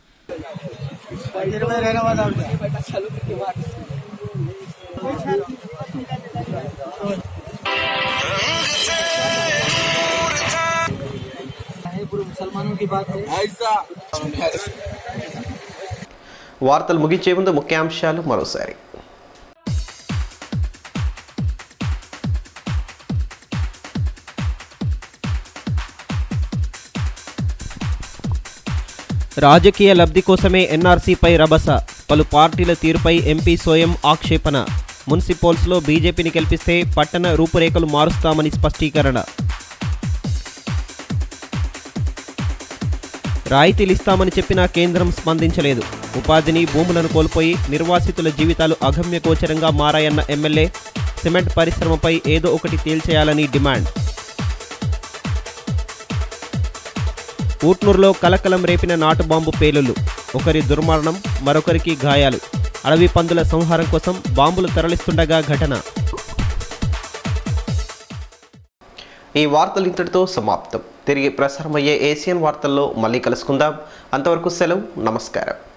S: मुसलमानों की बात
A: వార్తలు ముగించే ముందు ముఖ్యాంశాలు మరోసారి
B: రాజకీయ లబ్ధి కోసమే ఎన్ఆర్సీపై రభస పలు పార్టీల తీరుపై ఎంపీ సోయం ఆక్షేపణ మున్సిపల్స్లో బీజేపీని గెలిపిస్తే పట్టణ రూపురేఖలు మారుస్తామని స్పష్టీకరణ రాయితీలిస్తామని చెప్పినా కేంద్రం స్పందించలేదు ఉపాధిని భూములను కోల్పోయి నిర్వాసితుల జీవితాలు అగమ్యగోచరంగా మారాయన్న ఎమ్మెల్యే సిమెంట్ పరిశ్రమపై ఏదో ఒకటి తేల్చేయాలని డిమాండ్ ఊట్నూరులో కలకలం రేపిన నాటు బాంబు పేలుళ్లు ఒకరి దుర్మరణం మరొకరికి గాయాలు అడవి పందుల సంహారం కోసం బాంబులు తరలిస్తుండగా ఘటన
A: ఈ వార్తలు ఇంతటితో సమాప్తం తిరిగి ప్రసారమయ్యే ఏసియన్ వార్తల్లో మళ్ళీ కలుసుకుందాం అంతవరకు సెలవు నమస్కారం